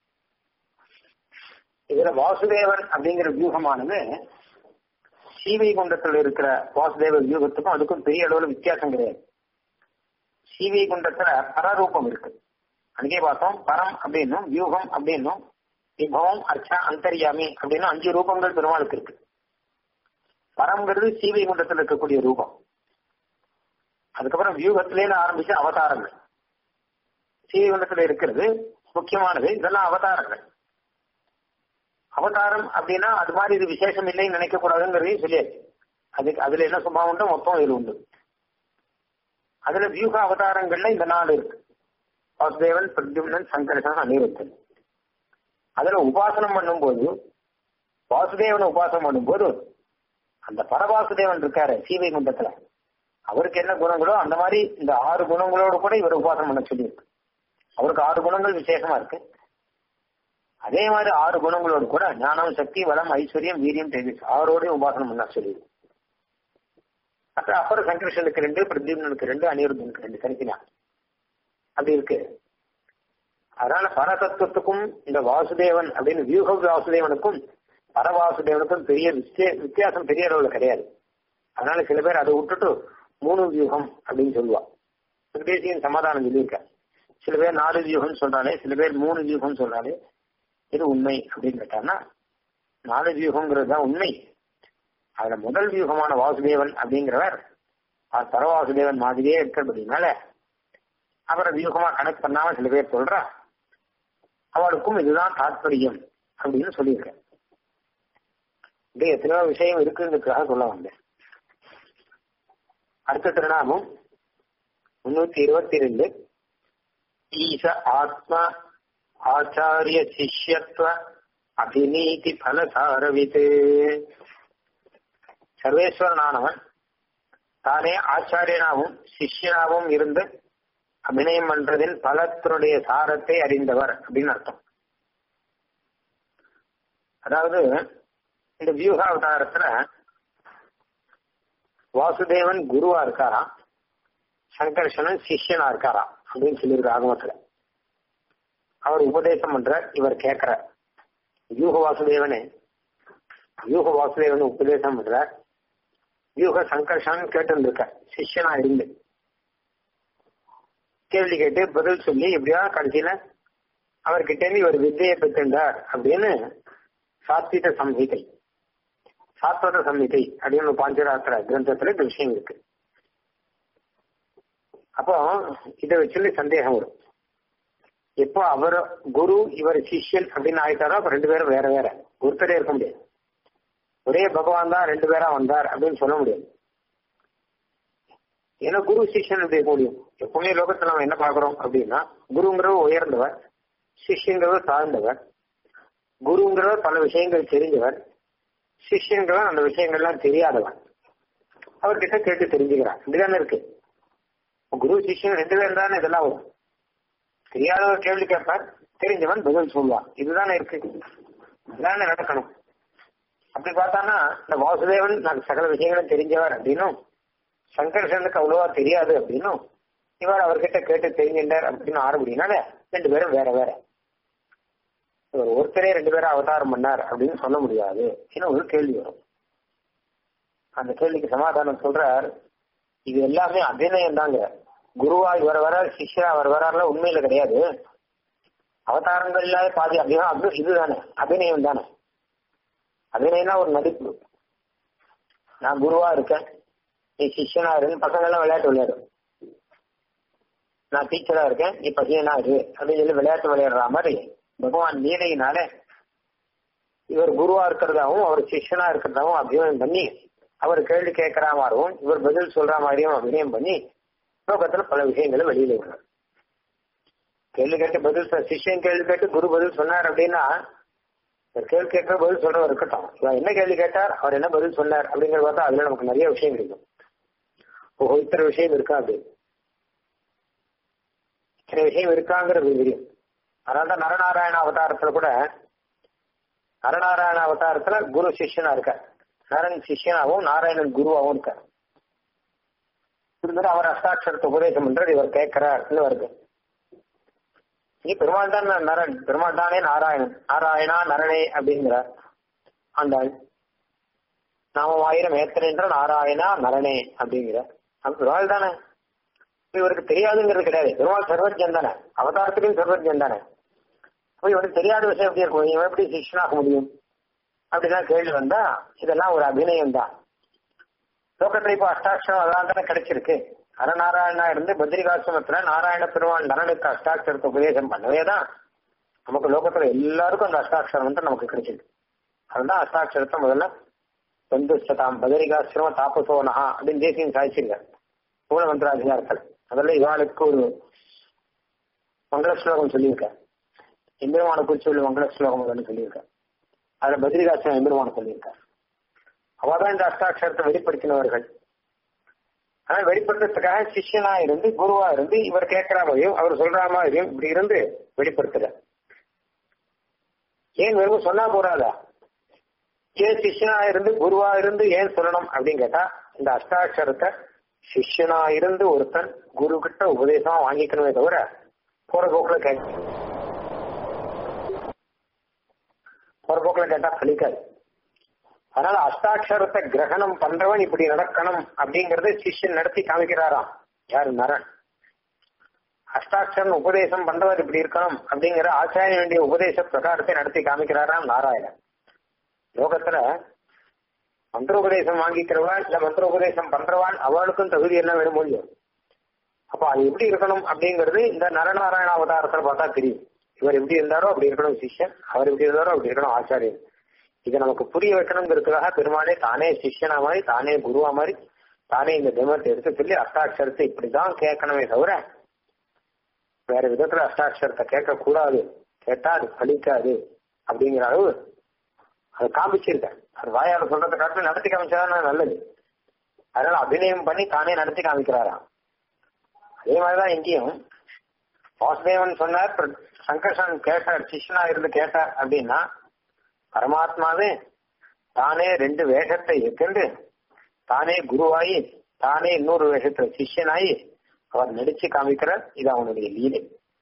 இதுல வாசுதேவன் அப்படிங்கிற வியூகமானது சீவைகுண்டத்தில் இருக்கிற வாசுதேவ வியூகத்துக்கும் அதுக்கும் பெரிய அளவுல வித்தியாசம் கிடையாது சீவைகுண்டத்துல பரரூபம் இருக்கு அங்கே பார்த்தோம் பரம் அப்படின்னும் வியூகம் அப்படின்னும் விபவம் அர்ச்சா அந்தரியாமி அப்படின்னு அஞ்சு ரூபங்கள் பெருமாளுக்கு இருக்கு பரம்ங்கிறது சீவைகுண்டத்தில் இருக்கக்கூடிய ரூபம் அதுக்கப்புறம் வியூகத்திலேருந்து ஆரம்பிச்ச அவதாரங்கள் சீவைகுண்டத்தில் இருக்கிறது முக்கியமானது இதெல்லாம் அவதாரங்கள் அவதாரம் அப்படின்னா அது மாதிரி இது விசேஷம் இல்லைன்னு நினைக்க கூடாதுங்கிறதையும் சொல்லியாச்சு அதுக்கு அதுல என்ன சுபாவம் உண்டு மொத்தம் இது உண்டு அதுல வியூக அவதாரங்கள்ல இந்த நாலு இருக்கு வாசுதேவன் பிரத்யும்னன் சங்கரசன் அனிருத்தன் அதுல உபாசனம் பண்ணும்போது வாசுதேவனை உபாசனம் பண்ணும்போது அந்த பரவாசுதேவன் இருக்காரு சீவை குண்டத்துல அவருக்கு என்ன குணங்களோ அந்த மாதிரி இந்த ஆறு குணங்களோடு கூட இவர் உபாசனம் பண்ண சொல்லியிருக்கு அவருக்கு ஆறு குணங்கள் விசேஷமா இருக்கு அதே மாதிரி ஆறு குணங்களோடு கூட ஞானம் சக்தி வளம் ஐஸ்வர்யம் வீரியம் தேஜஸ் ஆறோடையும் உபாசனம் பண்ண சொல்லியிருக்கு அப்புறம் அப்புறம் சங்கர்ஷனுக்கு ரெண்டு பிரத்யும்னனுக்கு ரெண்டு அனிருத்தனுக்கு ரெண்டு தனித்தனியா அப்படி இருக்கு அதனால பரதத்துவத்துக்கும் இந்த வாசுதேவன் அப்படின்னு வியூக வாசுதேவனுக்கும் பரவாசுதேவனுக்கும் பெரிய வித்தியாசம் பெரிய அளவுல கிடையாது அதனால சில பேர் அதை விட்டுட்டு மூணு வியூகம் அப்படின்னு சொல்லுவா தேசியம் சமாதானம் சொல்லியிருக்க சில பேர் நாலு வியூகம் சொல்றாலே சில பேர் மூணு வியூகம் சொல்றாலே இது உண்மை அப்படின்னு கேட்டான்னா நாலு வியூகங்கிறது தான் உண்மை அதுல முதல் வியூகமான வாசுதேவன் அப்படிங்கிறவர் பரவாசுதேவன் மாதிரியே இருக்கிறபடினால அவரை வியூகமா கனெக்ட் பண்ணாம சில பேர் சொல்றா அவளுக்கும் இதுதான் தாற்பயம் அப்படின்னு சொல்லியிருக்கேன் இப்படி எத்தனையோ விஷயம் இருக்குங்கிறதுக்காக சொல்ல வந்தேன் அடுத்த திருநாமம் முன்னூத்தி இருபத்தி ரெண்டு ஈச ஆத்ம ஆச்சாரிய சிஷ்யத்துவ அபிநீதி பலசாரவிது சர்வேஸ்வரனானவன் தானே ஆச்சாரியனாகவும் சிஷ்யனாகவும் இருந்து அபிநயம் பண்றதின் பலத்தினுடைய சாரத்தை அறிந்தவர் அப்படின்னு அர்த்தம் அதாவது இந்த வியூக அவதாரத்துல வாசுதேவன் குருவா இருக்காராம் சங்கர்ஷனன் சிஷ்யனா இருக்காராம் அப்படின்னு சொல்லியிருக்கு ஆகமத்துல அவர் உபதேசம் பண்ற இவர் கேட்கிற வியூக வாசுதேவனே வியூக வாசுதேவன் உபதேசம் பண்ற வியூக சங்கர்ஷன் கேட்டு இருக்க சிஷ்யனா இருந்து கேள்வி கேட்டு பதில் சொல்லி எப்படியா கடைசியில அவர்கிட்ட இருந்து இவர் வித்தையை பெற்றுண்டார் அப்படின்னு சாத்விக சம்ஹிதை சாத்வத சம்ஹிதை அப்படின்னு பாஞ்சராத்திர கிரந்தத்துல இந்த விஷயம் இருக்கு அப்போ இதை வச்சுன்னு சந்தேகம் வரும் எப்போ அவர் குரு இவர் சிஷ்யன் அப்படின்னு ஆயிட்டாரோ அப்ப ரெண்டு பேரும் வேற வேற ஒருத்தரே இருக்க முடியாது ஒரே பகவான் தான் ரெண்டு பேரா வந்தார் அப்படின்னு சொல்ல முடியாது ஏன்னா குரு சிஷ்யன் எப்படி இருக்க முடியும் எப்பவுமே லோகத்துல நம்ம என்ன பாக்குறோம் அப்படின்னா குருங்கிறவர் உயர்ந்தவர் சிஷ்யங்கிறவர் தாழ்ந்தவர் குருங்கிறவர் பல விஷயங்கள் தெரிஞ்சவர் சிஷ்யங்கிறவர் அந்த விஷயங்கள்லாம் தெரியாதவர் அவர்கிட்ட கேட்டு தெரிஞ்சுக்கிறார் இப்படிதானே இருக்கு குரு சிஷ்யன் ரெண்டு பேரும் தானே இதெல்லாம் வரும் தெரியாதவர் கேள்வி கேட்பார் தெரிஞ்சவன் பதில் சொல்லுவான் இதுதானே இருக்கு இதுதானே நடக்கணும் அப்படி பார்த்தானா இந்த வாசுதேவன் நான் சகல விஷயங்களும் தெரிஞ்சவர் அப்படின்னும் சங்கர்ஷனுக்கு அவ்வளவா தெரியாது அப்படின்னும் இவர் அவர்கிட்ட கேட்டு தெரிஞ்சின்றார் அப்படின்னு ஆரம்பினால ரெண்டு பேரும் வேற வேற இவர் ஒருத்தரே ரெண்டு பேரும் அவதாரம் பண்ணார் அப்படின்னு சொல்ல முடியாது ஏன்னா ஒரு கேள்வி வரும் அந்த கேள்விக்கு சமாதானம் சொல்றார் இது எல்லாமே அபிநயம் தாங்க குருவா இவர் வரார் சிஷ்யா அவர் வராருல உண்மையில கிடையாது அவதாரங்கள்ல பாதி அபிநயம் அது இதுதானே அபிநயம் தானே அபிநயம்னா ஒரு நடிப்பு நான் குருவா இருக்கேன் நீ சிஷ்யனா இருக்கு பசங்க எல்லாம் விளையாட்டு விளையாடும் நான் டீச்சரா இருக்கேன் நீ பையனா இரு அப்படின்னு சொல்லி விளையாட்டு விளையாடுற மாதிரி பகவான் லீலையினால இவர் குருவா இருக்கிறதாவும் அவர் சிஷ்யனா இருக்கிறதாவும் அபிநயம் பண்ணி அவர் கேள்வி கேட்கிற மாதிரியும் இவர் பதில் சொல்ற மாதிரியும் அபிநயம் பண்ணி லோகத்துல பல விஷயங்களை வெளியில விடுறார் கேள்வி கேட்டு பதில் சிஷ்யன் கேள்வி கேட்டு குரு பதில் சொன்னார் அப்படின்னா ஒரு கேள்வி கேட்கிற பதில் சொல்றவர் இருக்கட்டும் இவன் என்ன கேள்வி கேட்டார் அவர் என்ன பதில் சொன்னார் அப்படிங்கறத பார்த்தா அதுல நமக்கு நிறைய விஷயம் கிடைக்கும் ஓஹோ இத்தனை விஷயம் இருக்கா அப்படி இத்தனை விஷயம் இருக்காங்கிறது தெரியும் அதனாலதான் நரநாராயண அவதாரத்துல கூட நரநாராயண அவதாரத்துல குரு சிஷ்யனா இருக்கார் நரன் சிஷ்யனாகவும் நாராயணன் குருவாகவும் இருக்கார் இருந்தாலும் அவர் அஷ்டாட்சரத்தை உபதேசம் பண்றது இவர் கேட்கிறார்னு வருது நீ பெருமாள் தான் நரன் பெருமாள் தானே நாராயணன் நாராயணா நரனே அப்படிங்கிறார் ஆண்டாள் நாமம் ஆயிரம் ஏத்தனைன்ற நாராயணா நரனே அப்படிங்கிறார் அது பெருமாள் தானே இவருக்கு தெரியாதுங்கிறது கிடையாது பெருமாள் சர்வஜன் தானே அவதாரத்திலையும் சர்வஜன் தானே அப்ப இவருக்கு தெரியாத விஷயம் எப்படி இருக்கும் இவன் எப்படி சிஷ்யனாக முடியும் அப்படிலாம் கேள்வி வந்தா இதெல்லாம் ஒரு அபிநயம் தான் லோகத்துல இப்போ அஷ்டாட்சரம் அதான் தானே கிடைச்சிருக்கு அறநாராயணா இருந்து பத்ரிகாசிரமத்துல நாராயண பெருமாள் நரனுக்கு அஷ்டாட்சரத்தை உபதேசம் பண்ணவே தான் நமக்கு லோகத்துல எல்லாருக்கும் அந்த அஷ்டாட்சரம் வந்து நமக்கு கிடைச்சிருக்கு அதுதான் அஷ்டாட்சரத்தை முதல்ல பந்துஷ்டதாம் பதரிகாசிரம தாபசோனஹா அப்படின்னு தேசியம் சாதிச்சிருக்காரு மூல மந்திராதிகாரத்தில் அதில் இவாளுக்கு ஒரு மங்கள ஸ்லோகம் சொல்லியிருக்கார் எம்பெருமான குறிச்சு உள்ள மங்கள ஸ்லோகம் ஒன்று சொல்லியிருக்கார் அதுல பத்ரிகாசிரம் எம்பெருமான சொல்லியிருக்கார் அவதான் இந்த அஷ்டாட்சரத்தை வெளிப்படுத்தினவர்கள் ஆனா வெளிப்படுத்துறதுக்காக சிஷ்யனா இருந்து குருவா இருந்து இவர் கேட்கிற மாதிரியும் அவர் சொல்ற மாதிரியும் இப்படி இருந்து வெளிப்படுத்துற ஏன் வெறும் சொன்னா போறாதா ஏன் சிஷ்யனா இருந்து குருவா இருந்து ஏன் சொல்லணும் அப்படின்னு கேட்டா இந்த அஷ்டாட்சரத்தை சிஷ்யனா இருந்து ஒருத்தன் குரு கிட்ட உபதேசமா வாங்கிக்கணுமே தவிர போற போக்குல கேட்க போற போக்குல கேட்டா பலிக்காது அதனால அஷ்டாட்சரத்தை கிரகணம் பண்றவன் இப்படி நடக்கணும் அப்படிங்கறத சிஷ்யன் நடத்தி காமிக்கிறாராம் யாரு நரன் அஷ்டாட்சரம் உபதேசம் பண்றவர் இப்படி இருக்கணும் அப்படிங்கிற ஆச்சாரிய வேண்டிய உபதேச பிரகாரத்தை நடத்தி காமிக்கிறாராம் நாராயணன் லோகத்துல மந்திர உபதேசம் வாங்கிக்கிறவாள் இல்ல மந்திர உபதேசம் பண்றவாள் அவளுக்கும் தகுதி எல்லாம் வேணும் முடியும் அப்ப அது எப்படி இருக்கணும் அப்படிங்கிறது இந்த நரநாராயண அவதாரத்துல பார்த்தா தெரியும் இவர் எப்படி இருந்தாரோ அப்படி இருக்கணும் சிஷ்யன் அவர் எப்படி இருந்தாரோ அப்படி இருக்கணும் ஆச்சாரியன் இதை நமக்கு புரிய வைக்கணுங்கிறதுக்காக பெருமாளே தானே சிஷ்யனா மாதிரி தானே குருவா மாதிரி தானே இந்த தெய்வத்தை எடுத்து சொல்லி அஷ்டாட்சரத்தை இப்படிதான் கேட்கணுமே தவிர வேற விதத்துல அஷ்டாட்சரத்தை கேட்க கூடாது கேட்டா அது பலிக்காது அப்படிங்கிற அளவு அது காமிச்சிருக்கேன் அது வாயால சொல்றதை காட்டு நடத்தி காமிச்சாதான் நல்லது அதனால அபிநயம் பண்ணி தானே நடத்தி காமிக்கிறாராம் அதே மாதிரிதான் இங்கேயும் வாசுதேவன் சொன்னார் சங்கர்ஷன் கேட்டார் சிஷ்யனா இருந்து கேட்டார் அப்படின்னா பரமாத்மாவே தானே ரெண்டு வேஷத்தை எடுத்துண்டு தானே குருவாயி தானே இன்னொரு வேஷத்துல சிஷ்யனாயி அவர் நடிச்சு காமிக்கிறார் இது அவனுடைய லீலை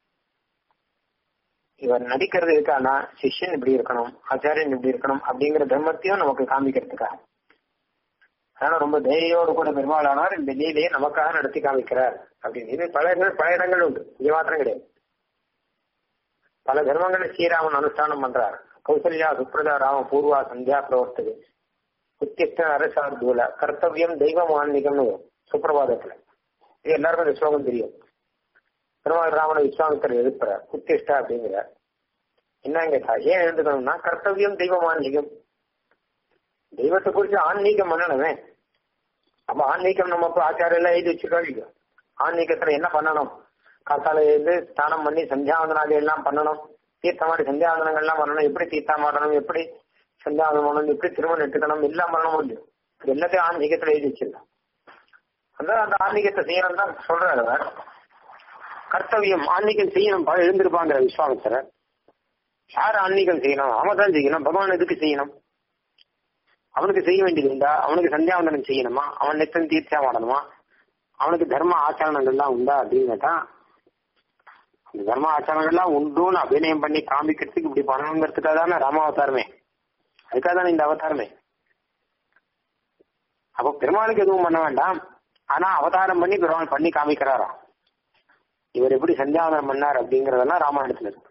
இவர் நடிக்கிறது இருக்கானா சிஷ்யன் இப்படி இருக்கணும் ஆச்சாரியன் இப்படி இருக்கணும் அப்படிங்கிற தர்மத்தையும் நமக்கு காமிக்கிறதுக்காக அதனால ரொம்ப தைரியோடு கூட பெருமாளானவர் இந்த லீலையை நமக்காக நடத்தி காமிக்கிறார் அப்படின்னு இது பல இடங்கள் பல இடங்கள் உண்டு இது மாத்திரம் கிடையாது பல தர்மங்களை ஸ்ரீராமன் அனுஷ்டானம் பண்றார் கௌசல்யா சுப்ரதா ராம பூர்வா சந்தியா பிரவர்த்தது உத்திஷ்ட அரசார்தூல கர்த்தவியம் தெய்வம் ஆன்மீகம்னு சுப்பிரபாதத்துல இது எல்லாருக்கும் இந்த ஸ்லோகம் தெரியும் பெருமாள் ராமனை விஸ்வாமித்தர் எழுப்புறார் உத்திஷ்டா அப்படிங்கிறார் என்னன்னு கேட்டா ஏன் எழுந்துக்கணும்னா கர்த்தவியம் தெய்வம் ஆன்மீகம் தெய்வத்தை குறிச்சு ஆன்மீகம் பண்ணணுமே அப்ப ஆன்மீகம் நம்ம ஆச்சாரம் எல்லாம் எழுதி வச்சுக்கோ ஆன்மீகத்துல என்ன பண்ணணும் காத்தால எழுந்து ஸ்நானம் பண்ணி சந்தியாவந்தனாதி எல்லாம் பண்ணணும் தீர்த்தமாடி சந்தியாவந்தனங்கள் எல்லாம் பண்ணணும் எப்படி தீர்த்தம் ஆடணும் எப்படி சந்தியாவந்தனம் பண்ணணும் எப்படி திருமணம் எடுத்துக்கணும் எல்லாம் பண்ண முடியும் இது எல்லாத்தையும் ஆன்மீகத்துல எழுதி வச்சிருக்கோம் அந்த அந்த ஆன்மீகத்தை செய்யணும் தான் சொல்றாரு அவர் கர்த்தவியம் ஆன்மீகம் செய்யணும் பல எழுந்திருப்பாங்க விஸ்வாமித்திரர் யார் ஆன்மீகம் செய்யணும் அவன் தான் செய்யணும் பகவான் எதுக்கு செய்யணும் அவனுக்கு செய்ய வேண்டியது உண்டா அவனுக்கு சந்தியாவந்தனம் செய்யணுமா அவன் நித்தம் தீர்த்தம் ஆடணுமா அவனுக்கு தர்ம ஆச்சரணங்கள்லாம் உண்டா அப்படின்னு கேட்டா அந்த தர்ம ஆச்சாரங்கள்லாம் உண்டுன்னு அபிநயம் பண்ணி காமிக்கிறதுக்கு இப்படி பண்ணணுங்கிறதுக்காக தானே ராமாவதாரமே அதுக்காக தானே இந்த அவதாரமே அப்போ பெருமாளுக்கு எதுவும் பண்ண வேண்டாம் ஆனா அவதாரம் பண்ணி பெருமாள் பண்ணி காமிக்கிறாராம் இவர் எப்படி சந்தியாவதனம் பண்ணார் அப்படிங்கறதெல்லாம் ராமாயணத்துல இருக்கு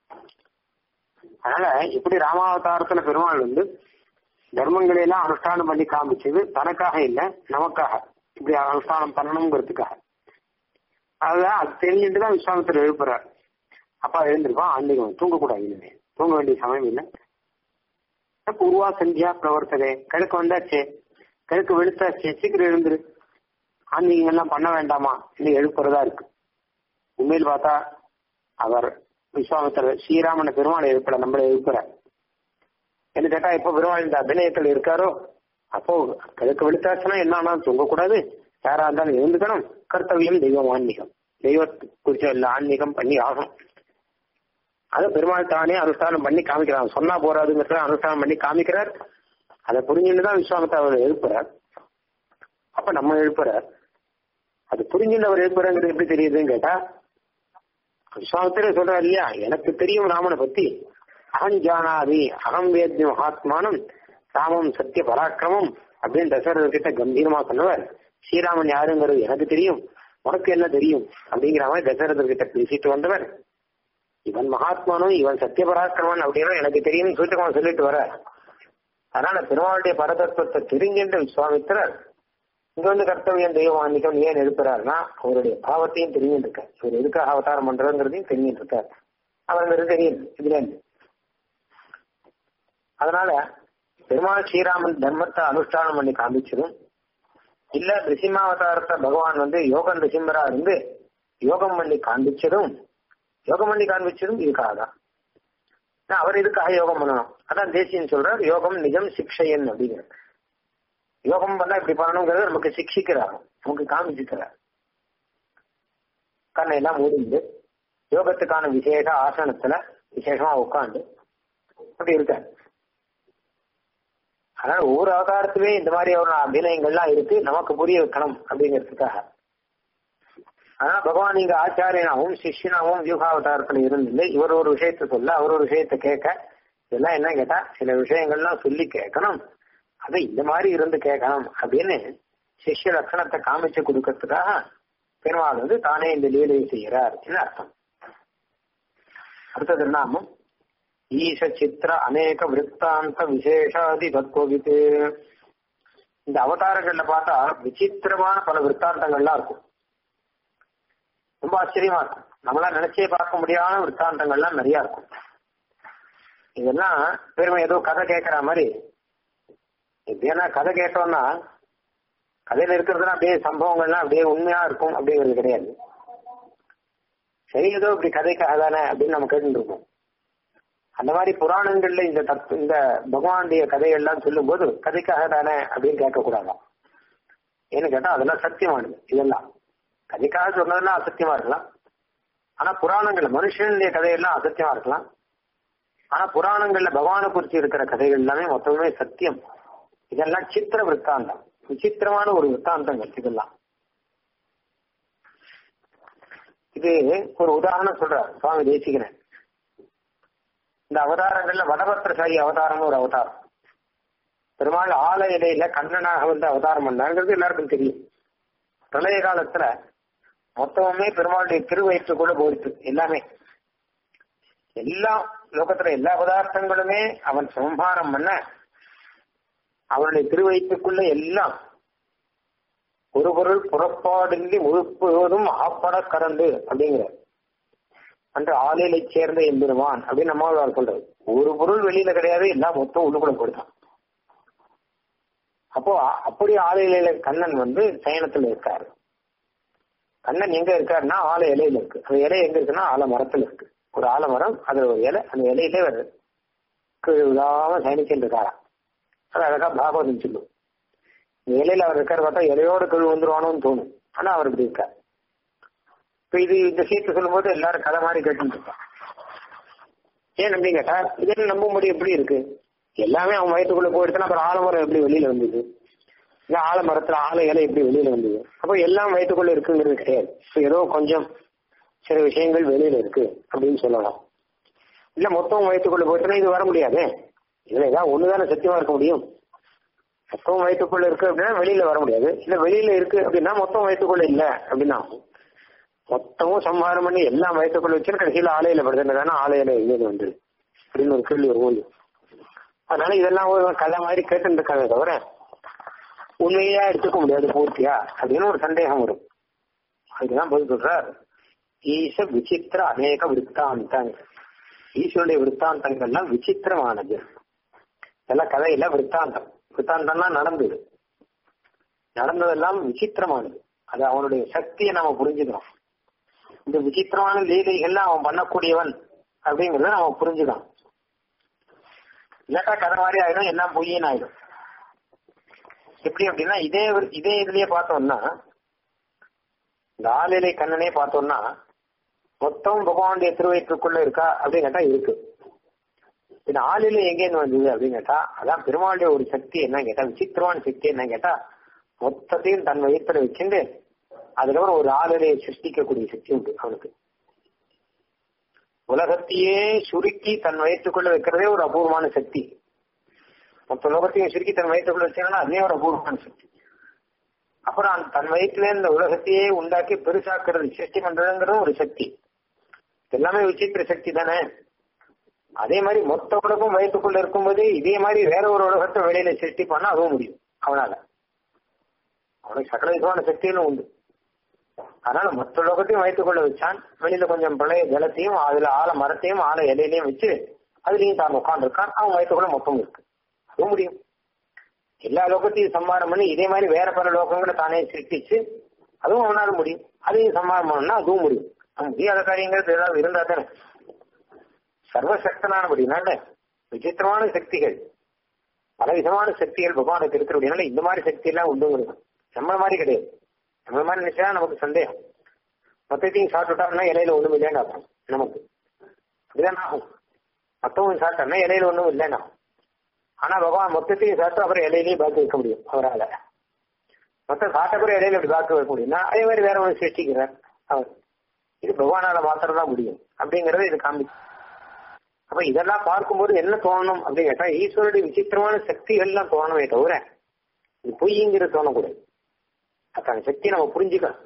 அதனால இப்படி ராமாவதாரத்துல பெருமாள் வந்து தர்மங்களை எல்லாம் அனுஷ்டானம் பண்ணி காமிச்சது தனக்காக இல்லை நமக்காக இப்படி அனுஷ்டானம் பண்ணணுங்கிறதுக்காக அதுதான் அது தெரிஞ்சுட்டு தான் விஸ்வாமித்திர எழுப்புறார் அப்பா எழுந்திருப்பான் ஆன்மீகம் தூங்கக்கூடாது இனிமே தூங்க வேண்டிய சமயம் இல்லை பூர்வா சந்தியா பிரவர்த்ததே கிழக்கு வந்தாச்சே கிழக்கு வெளுத்தாச்சே சீக்கிரம் எழுந்துரு ஆன்மீகம் எல்லாம் பண்ண வேண்டாமா இன்னும் எழுப்புறதா இருக்கு உண்மையில் பார்த்தா அவர் விஸ்வாமித்திரர் ஸ்ரீராமன பெருமாளை எழுப்பல நம்மளை எழுப்புறார் என்ன கேட்டா எப்ப பெருமாள் இந்த அபிநயத்தில் இருக்காரோ அப்போ கிழக்கு வெளித்தாச்சுன்னா என்ன தூங்கக்கூடாது யாரா இருந்தாலும் இருந்துக்கணும் கர்த்தவியம் தெய்வம் ஆன்மீகம் தெய்வத்தை குறிச்ச எல்லா ஆன்மீகம் பண்ணி ஆகணும் அதை பெருமாள் தானே அனுஷ்டானம் பண்ணி காமிக்கிறான் சொன்னா போறாதுங்கிறத அனுஷ்டானம் பண்ணி காமிக்கிறார் அதை புரிஞ்சுன்னு தான் விஸ்வாமத்தை அவர் எழுப்புறார் அப்ப நம்ம எழுப்புறார் அது புரிஞ்சுன்னு அவர் எழுப்புறாங்கிறது எப்படி தெரியுதுன்னு கேட்டா விஸ்வாமத்திலே சொல்றாரு இல்லையா எனக்கு தெரியும் ராமனை பத்தி அகம் ஜானாதி அகம் வேத்ய மகாத்மானம் ராமம் சத்திய பராக்கிரமம் அப்படின்னு தசரத கிட்ட கம்பீரமா சொன்னவர் ஸ்ரீராமன் யாருங்கிறது எனக்கு தெரியும் உனக்கு என்ன தெரியும் அப்படிங்கிற மாதிரி தசரதர் கிட்ட பேசிட்டு வந்தவர் இவன் மகாத்மானும் இவன் சத்திய பராக்கிரமன் அப்படின்னா எனக்கு தெரியும்னு சொல்லிட்டு அவன் சொல்லிட்டு வர அதனால பெருமாளுடைய பரதத்துவத்தை தெரிஞ்சின்ற விஸ்வாமித்திரர் இங்க வந்து கர்த்தவியம் தெய்வம் ஆன்மீகம் ஏன் எழுப்புறாருன்னா அவருடைய பாவத்தையும் தெரிஞ்சுட்டு இருக்கார் இவர் எதுக்காக அவதாரம் பண்றதுங்கிறதையும் தெரிஞ்சுட்டு இருக்கார் அவருக்கு தெரியும் இதுல இருந்து அதனால பெருமாள் ஸ்ரீராமன் தர்மத்தை அனுஷ்டானம் பண்ணி காமிச்சதும் இல்ல ரிசிமாவதாரத்தை பகவான் வந்து யோகம் ரிசிம்பரா இருந்து யோகம் பண்ணி காண்பிச்சதும் யோகம் பண்ணி காண்பிச்சதும் இதுக்காக தான் அவர் இதுக்காக யோகம் பண்ணணும் அதான் தேசியன் சொல்றார் யோகம் நிஜம் சிக்ஷையன் அப்படிங்கிறது யோகம் பண்ணா இப்படி பண்ணணுங்கிறது நமக்கு சிக்ஷிக்கிறார் நமக்கு காமிச்சுக்கிறார் கண்ணை எல்லாம் மூடிந்து யோகத்துக்கான விசேஷ ஆசனத்துல விசேஷமா உட்காந்து அப்படி இருக்காரு அதனால ஒவ்வொரு அவதாரத்திலே இந்த மாதிரி ஒரு அபிநயங்கள்லாம் இருக்கு நமக்கு புரிய வைக்கணும் அப்படிங்கிறதுக்காக ஆனா பகவான் இங்க ஆச்சாரியனாகவும் சிஷ்யனாகவும் வியூகாவதாரத்துல இருந்தில்லை இவர் ஒரு விஷயத்த சொல்ல அவர் ஒரு விஷயத்த கேட்க இதெல்லாம் என்ன கேட்டா சில விஷயங்கள்லாம் சொல்லி கேட்கணும் அதை இந்த மாதிரி இருந்து கேட்கணும் அப்படின்னு சிஷ்ய லட்சணத்தை காமிச்சு கொடுக்கறதுக்காக பெருமாள் வந்து தானே இந்த லீலையை செய்கிறார் அர்த்தம் அடுத்த திருநாமம் ஈச சித்திர அநேக விற்த்தாந்த விசேஷாதி தத்துவவித்து இந்த அவதாரங்கள்ல பார்த்தா விசித்திரமான பல விற்த்தாந்தங்கள்லாம் இருக்கும் ரொம்ப ஆச்சரியமா இருக்கும் நம்மளாம் நினைச்சே பார்க்க முடியாத விற்த்தாந்தங்கள்லாம் நிறைய இருக்கும் இதெல்லாம் பெருமை ஏதோ கதை கேட்கற மாதிரி எப்படின்னா கதை கேட்டோம்னா கதையில இருக்கிறதுலாம் அப்படியே சம்பவங்கள்லாம் அப்படியே உண்மையா இருக்கும் அப்படிங்கிறது கிடையாது சரி ஏதோ இப்படி கதைக்காக தானே அப்படின்னு நம்ம கேட்டு இருக்கோம் அந்த மாதிரி புராணங்கள்ல இந்த தத்து இந்த பகவானுடைய கதைகள்லாம் சொல்லும் போது கதைக்காக தானே அப்படின்னு கேட்கக்கூடாதாம் ஏன்னு கேட்டா அதெல்லாம் சத்தியமானது இதெல்லாம் கதைக்காக சொன்னதெல்லாம் அசத்தியமா இருக்கலாம் ஆனா புராணங்கள்ல மனுஷனுடைய கதையெல்லாம் அசத்தியமா இருக்கலாம் ஆனா புராணங்கள்ல பகவானை குறித்து இருக்கிற கதைகள் எல்லாமே மொத்தமே சத்தியம் இதெல்லாம் சித்திர விற்த்தாந்தம் விசித்திரமான ஒரு விற்த்தாந்தங்கள் இதெல்லாம் இது ஒரு உதாரணம் சொல்றார் சுவாமி தேசிகனன் இந்த அவதாரங்கள்ல வடபத்திரசாயி அவதாரம்னு ஒரு அவதாரம் பெருமாள் ஆல இலையில கண்ணனாக வந்து அவதாரம் பண்ணாங்கிறது எல்லாருக்கும் தெரியும் பிரளய காலத்துல மொத்தமுமே பெருமாளுடைய திருவயிற்றுக்குள்ள போயிட்டு எல்லாமே எல்லா லோகத்துல எல்லா பதார்த்தங்களுமே அவன் சம்ஹாரம் பண்ண அவனுடைய திருவயிற்றுக்குள்ள எல்லாம் ஒரு பொருள் புறப்பாடின்றி முழுப்பதும் ஆப்பட கறந்து அப்படிங்கிற அன்று ஆலையில சேர்ந்த எம்பெருமான் அப்படின்னு நம்மாழ்வார் சொல்றது ஒரு பொருள் வெளியில கிடையாது எல்லாம் மொத்தம் உள்ளுக்குள்ள போயிட்டான் அப்போ அப்படி ஆலையில கண்ணன் வந்து சயனத்துல இருக்காரு கண்ணன் எங்க இருக்காருன்னா ஆலை இலையில இருக்கு அந்த இலை எங்க இருக்குன்னா ஆல மரத்துல இருக்கு ஒரு ஆலமரம் அதுல ஒரு இலை அந்த இலையிலே வருது விடாம சயனிச்சுட்டு இருக்காராம் அது அழகா பாகவதம் சொல்லும் இந்த இலையில அவர் இருக்காரு பார்த்தா இலையோட கழுவு வந்துருவானோன்னு தோணும் ஆனா அவர் இப்படி இருக்கார் இப்ப இது இந்த சீட்டு சொல்லும் போது எல்லாரும் கதை மாதிரி கேட்டுட்டு இருக்கான் ஏன் நம்பி கேட்டா இதெல்லாம் நம்ப முடியும் எப்படி இருக்கு எல்லாமே அவன் வயிற்றுக்குள்ள போயிடுச்சுன்னா அப்புறம் ஆலமரம் எப்படி வெளியில வந்தது இந்த ஆலமரத்துல ஆல இலை எப்படி வெளியில வந்தது அப்போ எல்லாம் வயிற்றுக்குள்ள இருக்குங்கிறது கிடையாது இப்போ ஏதோ கொஞ்சம் சில விஷயங்கள் வெளியில இருக்கு அப்படின்னு சொல்லலாம் இல்ல மொத்தம் வயிற்றுக்குள்ள போயிட்டுனா இது வர முடியாது இதுல ஏதாவது ஒண்ணுதானே சத்தியமா இருக்க முடியும் மொத்தம் வயிற்றுக்குள்ள இருக்கு அப்படின்னா வெளியில வர முடியாது இல்ல வெளியில இருக்கு அப்படின்னா மொத்தம் வயிற்றுக்குள்ள இல்ல அப்படின்னா மொத்தமும் சம்ஹாரம் பண்ணி எல்லாம் வயிற்றுக்குள்ள வச்சு கடைசியில ஆலையில படுதுன்னு ஆலையில எங்கேயும் வந்து அப்படின்னு ஒரு கேள்வி வரும் அதனால இதெல்லாம் ஒரு கதை மாதிரி கேட்டு இருக்காங்க தவிர உண்மையா எடுத்துக்க முடியாது பூர்த்தியா அப்படின்னு ஒரு சந்தேகம் வரும் அதுக்குதான் பதில் சொல்றார் ஈச விசித்திர அநேக விற்த்தாந்தங்கள் ஈஸ்வருடைய விற்த்தாந்தங்கள்லாம் விசித்திரமானது இதெல்லாம் கதையில விற்த்தாந்தம் விற்த்தாந்தம்னா நடந்தது நடந்ததெல்லாம் விசித்திரமானது அது அவனுடைய சக்தியை நம்ம புரிஞ்சுக்கிறோம் இந்த விசித்திரமான லீலைகள்லாம் அவன் பண்ணக்கூடியவன் அப்படிங்கறத நம்ம புரிஞ்சுக்கலாம் இல்லாட்டா கதை மாதிரி ஆயிடும் எல்லாம் பொய்யின்னு ஆயிடும் எப்படி அப்படின்னா இதே ஒரு- இதே இதுலயே பார்த்தோம்னா இந்த ஆளிலை கண்ணனே பார்த்தோம்னா மொத்தம் பகவானுடைய திருவயிற்றுக்குள்ள இருக்கா அப்படின்னு கேட்டா இருக்கு இந்த ஆளிலை எங்கேருந்து வந்தது அப்படின்னு கேட்டா அதான் பெருமாளுடைய ஒரு சக்தி என்ன கேட்டா விசித்திரமான சக்தி என்ன கேட்டா மொத்தத்தையும் தன் வயிற்றுல வச்சுட்டு அதுல ஒரு ஆளிலையை சிருஷ்டிக்கக்கூடிய சக்தி உண்டு அவனுக்கு உலகத்தையே சுருக்கி தன் வயிற்றுக்குள்ள வைக்கிறதே ஒரு அபூர்வமான சக்தி மொத்த லோகத்தையும் சுருக்கி தன் வயிற்றுக்குள்ள வச்சீங்கன்னா அதே ஒரு அபூர்வமான சக்தி அப்புறம் அந்த தன் வயிற்றுல இந்த உலகத்தையே உண்டாக்கி பெருசாக்குறது சிருஷ்டி பண்றதுங்கிறது ஒரு சக்தி எல்லாமே விசித்திர சக்தி தானே அதே மாதிரி மொத்த உலகம் வயிற்றுக்குள்ள இருக்கும்போது இதே மாதிரி வேற ஒரு உலகத்தை வெளியில சிருஷ்டி பண்ணா அதுவும் முடியும் அவனால அவனுக்கு சகல விதமான சக்திகளும் உண்டு அதனால மொத்த லோகத்தையும் வயிற்றுக்குள்ள வச்சான் வெளியில கொஞ்சம் பழைய ஜலத்தையும் அதுல ஆழ மரத்தையும் ஆழ இலையிலையும் வச்சு அதுலயும் தான் உட்காந்துருக்கான் அவன் வயிற்றுக்குள்ள மொத்தம் இருக்கு அதுவும் முடியும் எல்லா லோகத்தையும் சம்மாரம் பண்ணி இதே மாதிரி வேற பல லோகங்களை தானே சிருஷ்டிச்சு அதுவும் அவனால முடியும் அதையும் சம்மாரம் பண்ணணும்னா அதுவும் முடியும் அது முடியாத காரியங்கிறது ஏதாவது இருந்தா தானே சர்வசக்தனானபடினால விசித்திரமான சக்திகள் பல விதமான சக்திகள் பகவானுக்கு இருக்கிறபடினால இந்த மாதிரி சக்தி எல்லாம் உண்டுங்கிறது நம்மள மாதிரி கிடையாது நம்மள மாதிரி நினைச்சா நமக்கு சந்தேகம் மொத்தத்தையும் சாப்பிட்டுட்டோம்னா இலையில ஒண்ணும் இல்லைன்னு அர்த்தம் நமக்கு அப்படிதான் ஆகும் மத்தவங்க சாப்பிட்டோம்னா இலையில ஒண்ணும் இல்லைன்னா ஆனா பகவான் மொத்தத்தையும் சாப்பிட்டு அப்புறம் இலையிலேயே பாக்கி வைக்க முடியும் அவரால் மொத்தம் சாப்பிட்ட பிறகு இடையில இப்படி பாக்கி வைக்க முடியும்னா அதே மாதிரி வேற ஒன்று சிருஷ்டிக்கிறார் அவர் இது பகவானால மாத்திரம் தான் முடியும் அப்படிங்கறத இது காமி அப்ப இதெல்லாம் பார்க்கும்போது என்ன தோணணும் அப்படின்னு கேட்டா ஈஸ்வருடைய விசித்திரமான சக்திகள் எல்லாம் தோணவே தவிர இது பொய்ங்கிறது தோணக்கூடாது அத்தனை சக்தி நம்ம புரிஞ்சுக்கணும்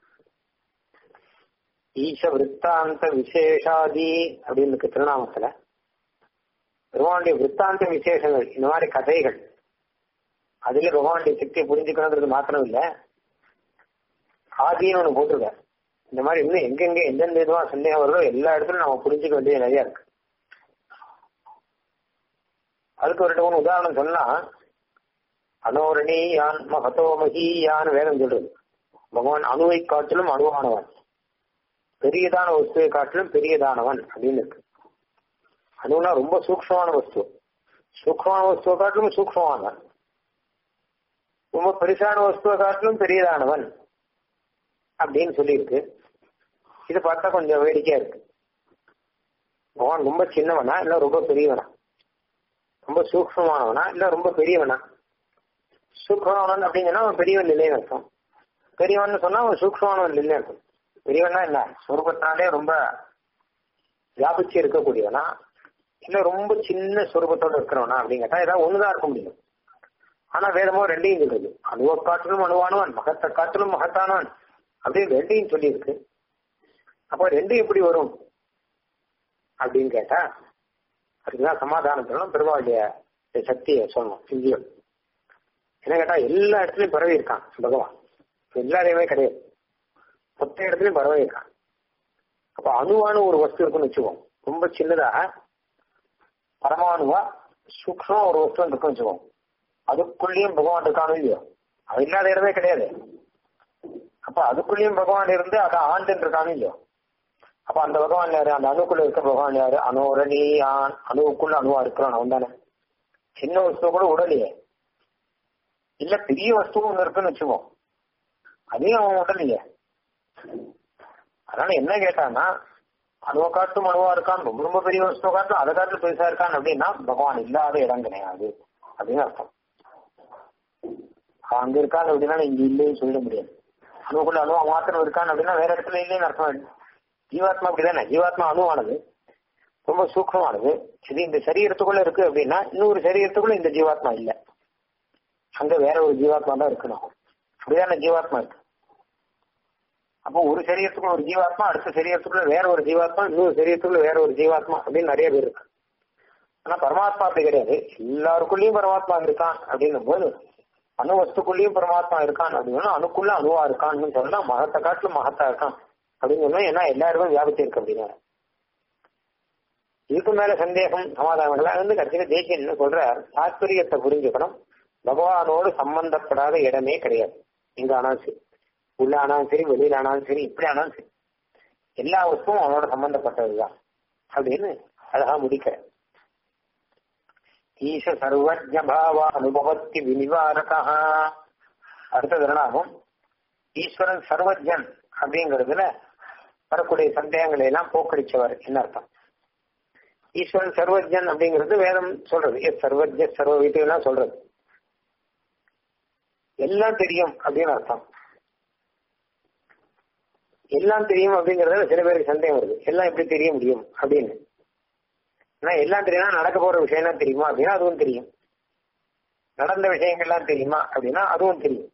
ஈச விற்த்தாந்த விசேஷாதி அப்படின்னு இருக்கு திருநாமத்துல பகவானுடைய விற்த்தாந்த விசேஷங்கள் இந்த மாதிரி கதைகள் அதுல பகவானுடைய சக்தியை புரிஞ்சுக்கணுங்கிறது மாத்திரம் இல்ல ஆதின்னு ஒண்ணு போட்டிருக்க இந்த மாதிரி இன்னும் எங்கெங்க எந்தெந்த இதுவா சந்தேகம் வருதோ எல்லா இடத்துலயும் நம்ம புரிஞ்சுக்க வேண்டியது நிறைய இருக்கு அதுக்கு ஒரு ரெண்டு மூணு உதாரணம் சொன்னா அனோரணீயான் மகதோ மகியான் வேதம் சொல்றது பகவான் அணுவை காட்டிலும் அணுவானவன் பெரியதான வஸ்துவை காட்டிலும் பெரியதானவன் அப்படின்னு இருக்கு அணுனா ரொம்ப சூக்ஷமான வஸ்து சூக்ஷமான வஸ்துவை காட்டிலும் சூக்ஷமானவன் ரொம்ப பெருசான வஸ்துவை காட்டிலும் பெரியதானவன் அப்படின்னு சொல்லியிருக்கு இது பார்த்தா கொஞ்சம் வேடிக்கையா இருக்கு பகவான் ரொம்ப சின்னவனா இல்ல ரொம்ப பெரியவனா ரொம்ப சூக்ஷமானவனா இல்ல ரொம்ப பெரியவனா சூக்ஷமானவன் அப்படிங்கன்னா அவன் பெரியவன் இல்லைன்னு அர்த்தம் பெரியவன் சொன்னா அவன் சூக்ஷமானவன் இல்லைன்னு அர்த்தம் பெரியவனா என்ன சொருபத்தினாலே ரொம்ப வியாபிச்சு இருக்கக்கூடியவனா இல்ல ரொம்ப சின்ன சொரூபத்தோட இருக்கிறவனா அப்படின்னு கேட்டா ஏதாவது ஒண்ணுதான் இருக்க முடியும் ஆனா வேதமோ ரெண்டையும் சொல்லுது அணுவை காட்டிலும் அணுவானவன் மகத்தை காட்டிலும் மகத்தானவன் அப்படின்னு ரெண்டையும் சொல்லியிருக்கு அப்போ ரெண்டு எப்படி வரும் அப்படின்னு கேட்டா அதுக்குதான் சமாதானம் சொல்லணும் பெருமாளுடைய சக்தியை சொல்லணும் இங்கேயும் என்ன கேட்டா எல்லா இடத்துலயும் பரவி இருக்கான் பகவான் எல்லா இடமே கிடையாது மொத்த இடத்துலயும் பரவி இருக்கான் அப்ப அணுவான ஒரு வஸ்து இருக்குன்னு வச்சுக்கோம் ரொம்ப சின்னதா பரமாணுவா சூக்ஷமா ஒரு வஸ்து இருக்குன்னு வச்சுக்கோம் அதுக்குள்ளேயும் பகவான் இருக்கானோ இல்லையோ அது இல்லாத இடமே கிடையாது அப்ப அதுக்குள்ளேயும் பகவான் இருந்து அதை ஆண்டு இருக்கானோ இல்லையோ அப்ப அந்த பகவான் யாரு அந்த அணுக்குள்ள இருக்க பகவான் யாரு அணுரணி ஆண் அணுவுக்குள்ள அணுவா இருக்கிறான் அவன் தானே சின்ன வஸ்து கூட உடலையே இல்ல பெரிய வஸ்துவும் ஒண்ணு இருக்குன்னு வச்சுக்கோம் அதையும் அவன் உடலையே அதனால என்ன கேட்டான்னா அணுவை காட்டும் அணுவா இருக்கான் ரொம்ப ரொம்ப பெரிய வஸ்துவை காட்டும் அதை காட்டிலும் பெருசா இருக்கான் அப்படின்னா பகவான் இல்லாத இடம் கிடையாது அப்படின்னு அர்த்தம் அவன் அங்க இருக்கான் அப்படின்னா இங்க இல்லைன்னு சொல்ல முடியாது அணுக்குள்ள அணுவா மாத்திரம் இருக்கான் அப்படின்னா வேற இடத்துல இல்லைன்னு அர்த்தம் ஜீவாத்மா அப்படிதானே ஜீவாத்மா அணுவானது ரொம்ப சூக்ஷமானது இது இந்த சரீரத்துக்குள்ள இருக்கு அப்படின்னா இன்னொரு சரீரத்துக்குள்ள இந்த ஜீவாத்மா இல்ல அங்க வேற ஒரு ஜீவாத்மா தான் இருக்கணும் அப்படிதானே ஜீவாத்மா இருக்கு அப்போ ஒரு சரீரத்துக்குள்ள ஒரு ஜீவாத்மா அடுத்த சரீரத்துக்குள்ள வேற ஒரு ஜீவாத்மா இன்னொரு சரீரத்துக்குள்ள வேற ஒரு ஜீவாத்மா அப்படின்னு நிறைய பேர் இருக்கு ஆனா பரமாத்மா அப்படி கிடையாது எல்லாருக்குள்ளயும் பரமாத்மா இருக்கான் அப்படின்னும் போது அணு வஸ்துக்குள்ளயும் பரமாத்மா இருக்கான் அப்படின்னா அணுக்குள்ள அணுவா இருக்கான்னு சொன்னா மகத்தை காட்டிலும் மகத்தா இருக்கான் அப்படின்னு சொன்னா ஏன்னா எல்லாருக்கும் வியாபித்து இருக்கு அப்படின்னா இதுக்கு மேல சந்தேகம் சமாதானம் வந்து கடைசியில தேசியம் என்ன சொல்ற தாத்பரியத்தை புரிஞ்சுக்கணும் பகவானோடு சம்பந்தப்படாத இடமே கிடையாது எங்க ஆனாலும் சரி உள்ள ஆனாலும் சரி வெளியில ஆனாலும் சரி இப்படி ஆனாலும் சரி எல்லா வஸ்துவும் அவனோட சம்பந்தப்பட்டதுதான் அப்படின்னு அழகா முடிக்க ஈச சர்வஜபாவா அனுபவத்தி வினிவாரகா அடுத்த திருநாமம் ஈஸ்வரன் சர்வஜன் அப்படிங்கிறதுல வரக்கூடிய சந்தேகங்களை எல்லாம் போக்கடிச்சவர் என்ன அர்த்தம் ஈஸ்வரன் சர்வஜன் அப்படிங்கிறது வேதம் சொல்றது எஸ் சர்வஜ சர்வ வீட்டுலாம் சொல்றது எல்லாம் தெரியும் அப்படின்னு அர்த்தம் எல்லாம் தெரியும் அப்படிங்கறதுல சில பேருக்கு சந்தேகம் வருது எல்லாம் எப்படி தெரிய முடியும் அப்படின்னு ஆனா எல்லாம் தெரியும்னா நடக்க போற விஷயம் தெரியுமா அப்படின்னா அதுவும் தெரியும் நடந்த விஷயங்கள்லாம் தெரியுமா அப்படின்னா அதுவும் தெரியும்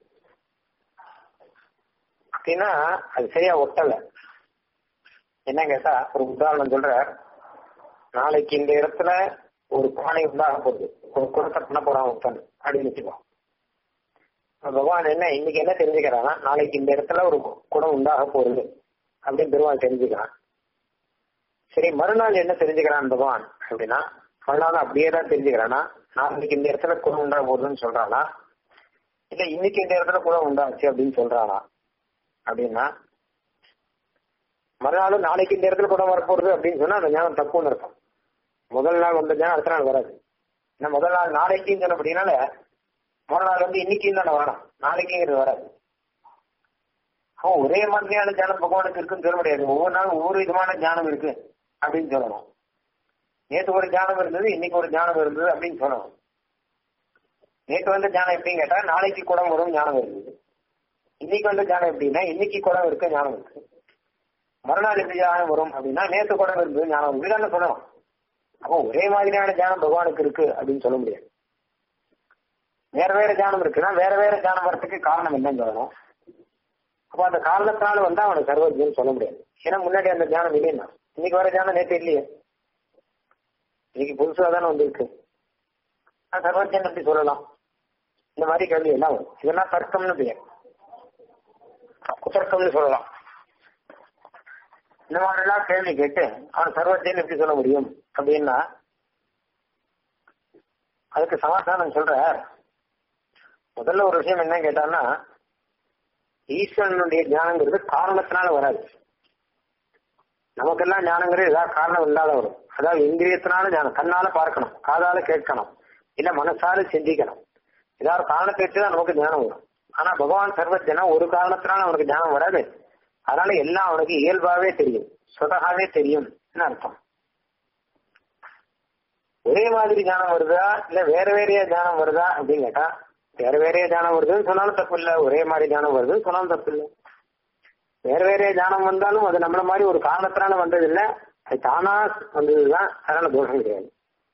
அப்படின்னா அது சரியா ஒட்டல என்ன கேட்டா ஒரு உதாரணம் சொல்ற நாளைக்கு இந்த இடத்துல ஒரு பானை உண்டாக போகுது ஒரு குடத்தை பண்ண போறான் ஒருத்தன் அப்படின்னு வச்சுக்கோ பகவான் என்ன இன்னைக்கு என்ன தெரிஞ்சுக்கிறான்னா நாளைக்கு இந்த இடத்துல ஒரு குடம் உண்டாக போகுது அப்படின்னு பெருமாள் தெரிஞ்சுக்கிறான் சரி மறுநாள் என்ன தெரிஞ்சுக்கிறான் பகவான் அப்படின்னா மறுநாள் அப்படியே தான் தெரிஞ்சுக்கிறானா நாளைக்கு இந்த இடத்துல குடம் உண்டாக போகுதுன்னு சொல்றானா இல்ல இன்னைக்கு இந்த இடத்துல குடம் உண்டாச்சு அப்படின்னு சொல்றானா அப்படின்னா மறுநாள் நாளைக்கு இந்த இடத்துல குடம் வரப்போகுது அப்படின்னு சொன்னா அந்த ஞானம் தப்புன்னு இருக்கும் முதல் நாள் வந்த ஞானம் அடுத்த நாள் வராது ஏன்னா முதல் நாள் நாளைக்குன்னு சொன்னபடினால முதல் நாள் வந்து இன்னைக்கு தானே வரும் நாளைக்குங்கிறது வராது அவன் ஒரே மாதிரியான ஞானம் பகவானுக்கு இருக்குன்னு சொல்ல முடியாது ஒவ்வொரு நாளும் ஒவ்வொரு விதமான ஞானம் இருக்கு அப்படின்னு சொல்லணும் நேற்று ஒரு ஞானம் இருந்தது இன்னைக்கு ஒரு ஞானம் இருந்தது அப்படின்னு சொல்லணும் நேற்று வந்த ஞானம் எப்படின்னு கேட்டா நாளைக்கு குடம் வரும் ஞானம் இருந்தது இன்னைக்கு வந்த ஞானம் எப்படின்னா இன்னைக்கு குடம் இருக்க ஞானம் இருக்கு மறுநாள் எப்படி ஞானம் வரும் அப்படின்னா நேற்று குடம் இருந்தது ஞானம் இப்படிதானே சொல்லணும் அப்போ ஒரே மாதிரியான ஞானம் பகவானுக்கு இருக்கு அப்படின்னு சொல்ல முடியாது வேற வேற ஞானம் இருக்குன்னா வேற வேற ஞானம் வரத்துக்கு காரணம் என்னன்னு சொல்லணும் அப்போ அந்த காரணத்தினால வந்து அவனுக்கு சர்வஜன் சொல்ல முடியாது ஏன்னா முன்னாடி அந்த ஞானம் இல்லைன்னா இன்னைக்கு வர ஞானம் நேற்று இல்லையே இன்னைக்கு புதுசாக தானே வந்திருக்கு சர்வஜன் எப்படி சொல்லலாம் இந்த மாதிரி கேள்வி எல்லாம் வரும் இதெல்லாம் தர்க்கம்னு பெயர் குதர்க்கம்னு சொல்லலாம் இந்த மாதிரி எல்லாம் கேள்வி கேட்டு அவன் சர்வஜன் எப்படி சொல்ல முடியும் அப்படின்னா அதுக்கு சமாதானம் சொல்ற முதல்ல ஒரு விஷயம் என்ன கேட்டான்னா ஈஸ்வரனுடைய ஞானங்கிறது காரணத்தினால வராது நமக்கெல்லாம் ஞானங்கிறது ஏதாவது காரணம் இல்லாத வரும் அதாவது இந்திரியத்தினால ஞானம் கண்ணால பார்க்கணும் காதால கேட்கணும் இல்ல மனசால சிந்திக்கணும் ஏதாவது காரணத்தை வச்சுதான் நமக்கு ஞானம் வரும் ஆனா பகவான் சர்வஜனா ஒரு காரணத்தினால அவனுக்கு ஞானம் வராது அதனால எல்லாம் அவனுக்கு இயல்பாவே தெரியும் சுதகாவே தெரியும் அர்த்தம் ஒரே மாதிரி ஞானம் வருதா இல்ல வேற வேறையா ஞானம் வருதா அப்படின்னு கேட்டா வேற வேறையா ஞானம் வருதுன்னு சொன்னாலும் தப்பு இல்ல ஒரே மாதிரி ஞானம் வருதுன்னு சொன்னாலும் தப்பு இல்ல வேற வேறையா ஞானம் வந்தாலும் அது நம்மள மாதிரி ஒரு காரணத்தினால வந்தது இல்ல அது தானா வந்ததுதான் அதனால தோஷம் கிடையாது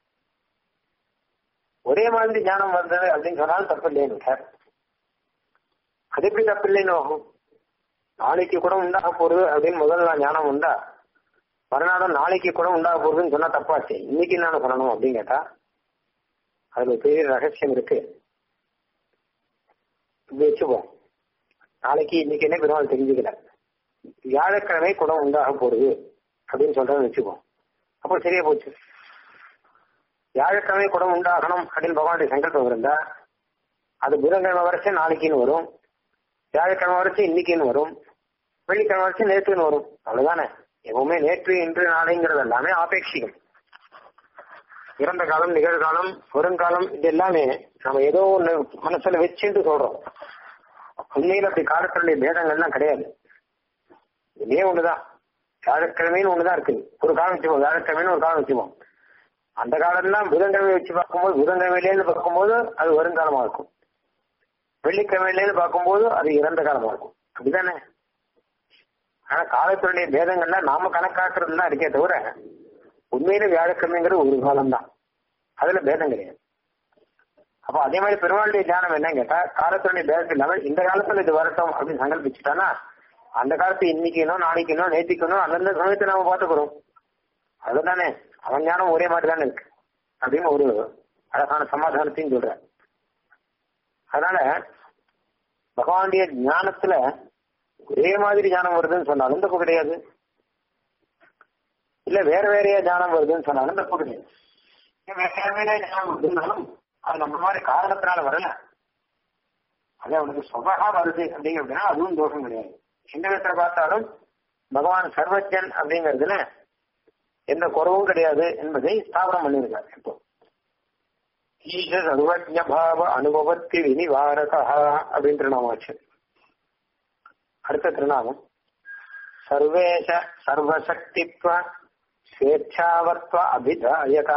ஒரே மாதிரி ஞானம் வந்தது அப்படின்னு சொன்னாலும் தப்பு இல்லைன்னு சார் அது எப்படி தப்பு இல்லைன்னு ஆகும் நாளைக்கு கூட உண்டாக போறது அப்படின்னு முதல் நாள் ஞானம் உண்டா மறுநாளும் நாளைக்கு கூட உண்டாக போகுதுன்னு சொன்னா தப்பாச்சு இன்னைக்கு என்ன சொல்லணும் அப்படின்னு கேட்டா அதுல பெரிய ரகசியம் இருக்கு இப்படி வச்சுப்போம் நாளைக்கு இன்னைக்கு என்ன பெருமாள் தெரிஞ்சுக்கல வியாழக்கிழமை குடம் உண்டாக போறது அப்படின்னு சொல்றேன்னு வச்சுப்போம் அப்போ சரியா போச்சு வியாழக்கிழமை குடம் உண்டாகணும் அப்படின்னு பகவானுடைய சங்கல்பம் இருந்தா அது புதன்கிழமை வரைக்கும் நாளைக்குன்னு வரும் வியாழக்கிழமை வரைக்கும் இன்னைக்குன்னு வரும் வெள்ளிக்கிழமை வரைக்கும் நேற்றுன்னு வரும் அவ்வளவுதானே எப்பவுமே நேற்று இன்று நாளைங்கிறது எல்லாமே ஆபேட்சிகம் இறந்த காலம் நிகழ்காலம் வருங்காலம் இது எல்லாமே நம்ம ஏதோ ஒண்ணு மனசுல வச்சுட்டு சொல்றோம் உண்மையில அப்படி காலத்தினுடைய பேதங்கள்லாம் கிடையாது இதே ஒண்ணுதான் வியாழக்கிழமைன்னு ஒண்ணுதான் இருக்கு ஒரு காலம் வச்சுப்போம் வியாழக்கிழமைன்னு ஒரு காலம் வச்சுப்போம் அந்த காலம்லாம் புதன்கிழமை வச்சு பார்க்கும்போது புதன்கிழமையிலேருந்து பார்க்கும்போது அது வருங்காலமா இருக்கும் வெள்ளிக்கிழமையிலேருந்து பார்க்கும்போது அது இறந்த காலமா இருக்கும் அப்படிதானே ஆனா காலத்தினுடைய பேதங்கள்லாம் நாம கணக்காக்குறது தான் இருக்கே தவிர உண்மையில வியாழக்கிழமைங்கிறது ஒரு காலம் தான் அதுல பேதம் கிடையாது அப்ப அதே மாதிரி பெருமாளுடைய தியானம் என்ன கேட்டா காலத்தினுடைய பேதம் இல்லாம இந்த காலத்துல இது வரட்டும் அப்படின்னு சங்கல்பிச்சுட்டானா அந்த காலத்து இன்னைக்குனோ நாளைக்குனோ நேத்திக்கனோ அந்தந்த சமயத்தை நாம பாத்துக்கிறோம் அதுதானே அவன் ஞானம் ஒரே மாதிரி தானே இருக்கு அப்படின்னு ஒரு அழகான சமாதானத்தையும் சொல்ற அதனால பகவானுடைய ஞானத்துல ஒரே மாதிரி ஞானம் வருதுன்னு சொன்னாலும் தப்பு கிடையாது இல்ல வேற வேறையா ஞானம் வருதுன்னு சொன்னாலும் தப்பு கிடையாது வேற வேற ஞானம் வருதுன்னாலும் அது நம்ம மாதிரி காரணத்தினால வரல அது அவனுக்கு சொபகா வருது அப்படிங்க அப்படின்னா அதுவும் தோஷம் கிடையாது எந்த விதத்துல பார்த்தாலும் பகவான் சர்வஜன் அப்படிங்கிறதுல எந்த குறவும் கிடையாது என்பதை ஸ்தாபனம் பண்ணியிருக்காரு இப்போ ஈஷ சர்வஜபாவ அனுபவத்தி வினிவாரகா அப்படின்னு திருநாமாச்சு அடுத்த திருநாமம் சர்வேஷ சர்வசக்தித்வ ஸ்வேச்சாவத்வ அபிதாயகா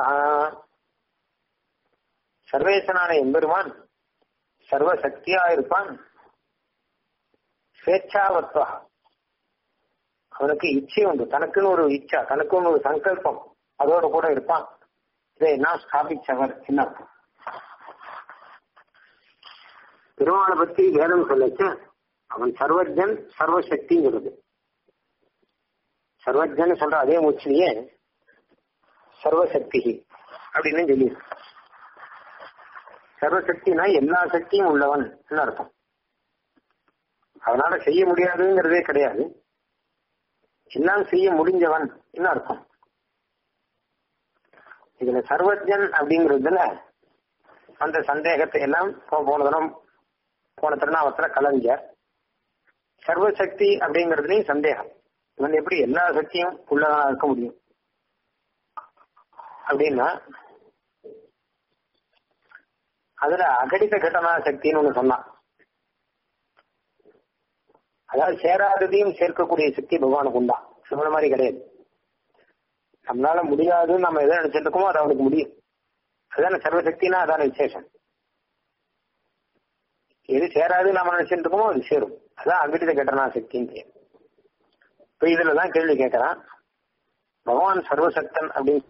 சர்வேசனான எம்பெருமான் சர்வசக்தியா இருப்பான் ஸ்வேச்சாவத்வா அவனுக்கு இச்சை உண்டு தனக்குன்னு ஒரு இச்சா தனக்குன்னு ஒரு சங்கல்பம் அதோட கூட இருப்பான் இதை என்ன ஸ்தாபிச்சவர் என்ன அர்த்தம்? பெருமாளை பத்தி வேதம் சொல்லச்ச அவன் சர்வஜன் சர்வசக்திங்கிறது சர்வஜன் சொல்ற அதே மூச்சிலேயே சர்வசக்தி அப்படின்னு சொல்லி சர்வசக்தினா எல்லா சக்தியும் உள்ளவன் அர்த்தம் அதனால செய்ய முடியாதுங்கிறதே கிடையாது எல்லாம் செய்ய முடிஞ்சவன் என்ன அர்த்தம் இதுல சர்வஜன் அப்படிங்கிறதுல அந்த சந்தேகத்தை எல்லாம் போ- போன தினம் போன திருநாமத்துல கலஞ்ச சர்வசக்தி அப்படிங்கிறதுலயும் சந்தேகம் இவன் எப்படி எல்லா சக்தியும் உள்ளவனா இருக்க முடியும் அப்படின்னா அதுல அகடித கடனா சக்தின்னு ஒண்ணு சொன்னான் அதாவது சேராததையும் சேர்க்கக்கூடிய சக்தி பகவானுக்கு உண்டா சிவன மாதிரி கிடையாது நம்மளால முடியாதுன்னு நம்ம எதை நினைச்சிட்டு இருக்கோமோ அது அவனுக்கு முடியும் அதான சர்வசக்தினா அதான விசேஷம் எது சேராது நம்ம நினைச்சிட்டு இருக்கோமோ அது சேரும் அதான் அகடித கடனா சக்தின்னு பேர் இப்ப இதுலதான் கேள்வி கேட்கறான் பகவான் சர்வசக்தன் அப்படின்னு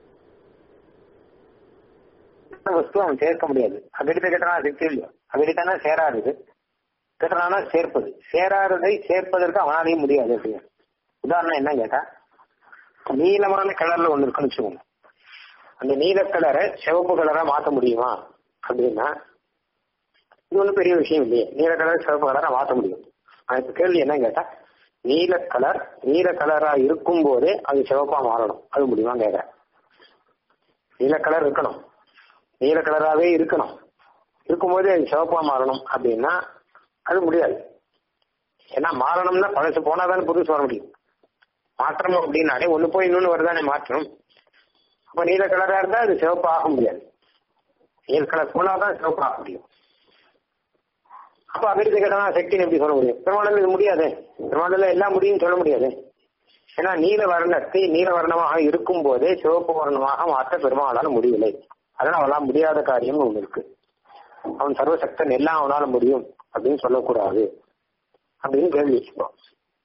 வஸ்து அவன் சேர்க்க முடியாது அகடித கட்டணா சக்தி இல்லையோ அகடித்தானா சேராதது கட்டணானா சேர்ப்பது சேராததை சேர்ப்பதற்கு அவனாலையும் முடியாது அப்படின்னு உதாரணம் என்ன கேட்டா நீளமான கலர்ல ஒண்ணு இருக்குன்னு வச்சுக்கோங்க அந்த நீல கலரை சிவப்பு கலரா மாத்த முடியுமா அப்படின்னா இது ஒன்றும் பெரிய விஷயம் இல்லையே நீல கலர் சிவப்பு கலரா மாத்த முடியும் ஆனா இப்ப கேள்வி என்ன கேட்டா நீல கலர் நீல கலரா இருக்கும் போதே அது சிவப்பா மாறணும் அது முடியுமா கேட்க நீல கலர் இருக்கணும் நீல கலராகவே இருக்கணும் இருக்கும்போது அது சிவப்பா மாறணும் அப்படின்னா அது முடியாது ஏன்னா மாறணும்னா பழசு போனா தானே புதுசு வர முடியும் மாற்றம் அப்படின்னாலே ஒண்ணு போய் இன்னொன்னு வருதானே மாற்றம் அப்ப நீல கலரா இருந்தா அது சிவப்பு ஆக முடியாது நீல கலர் போனாதான் சிவப்பு ஆக முடியும் அப்ப அபிரித்த கடனா சக்தின்னு எப்படி சொல்ல முடியும் பெருமாளில் இது முடியாது பெருமாளில் எல்லாம் முடியும்னு சொல்ல முடியாது ஏன்னா நீல வர்ணத்தை நீல வர்ணமாக இருக்கும் போதே சிவப்பு வர்ணமாக மாற்ற பெருமாளால முடியவில்லை அதனால அவனால முடியாத காரியம்னு ஒண்ணு இருக்கு அவன் சர்வசக்தன் எல்லாம் அவனால முடியும் அப்படின்னு சொல்லக்கூடாது அப்படின்னு கேள்வி வச்சுப்போம்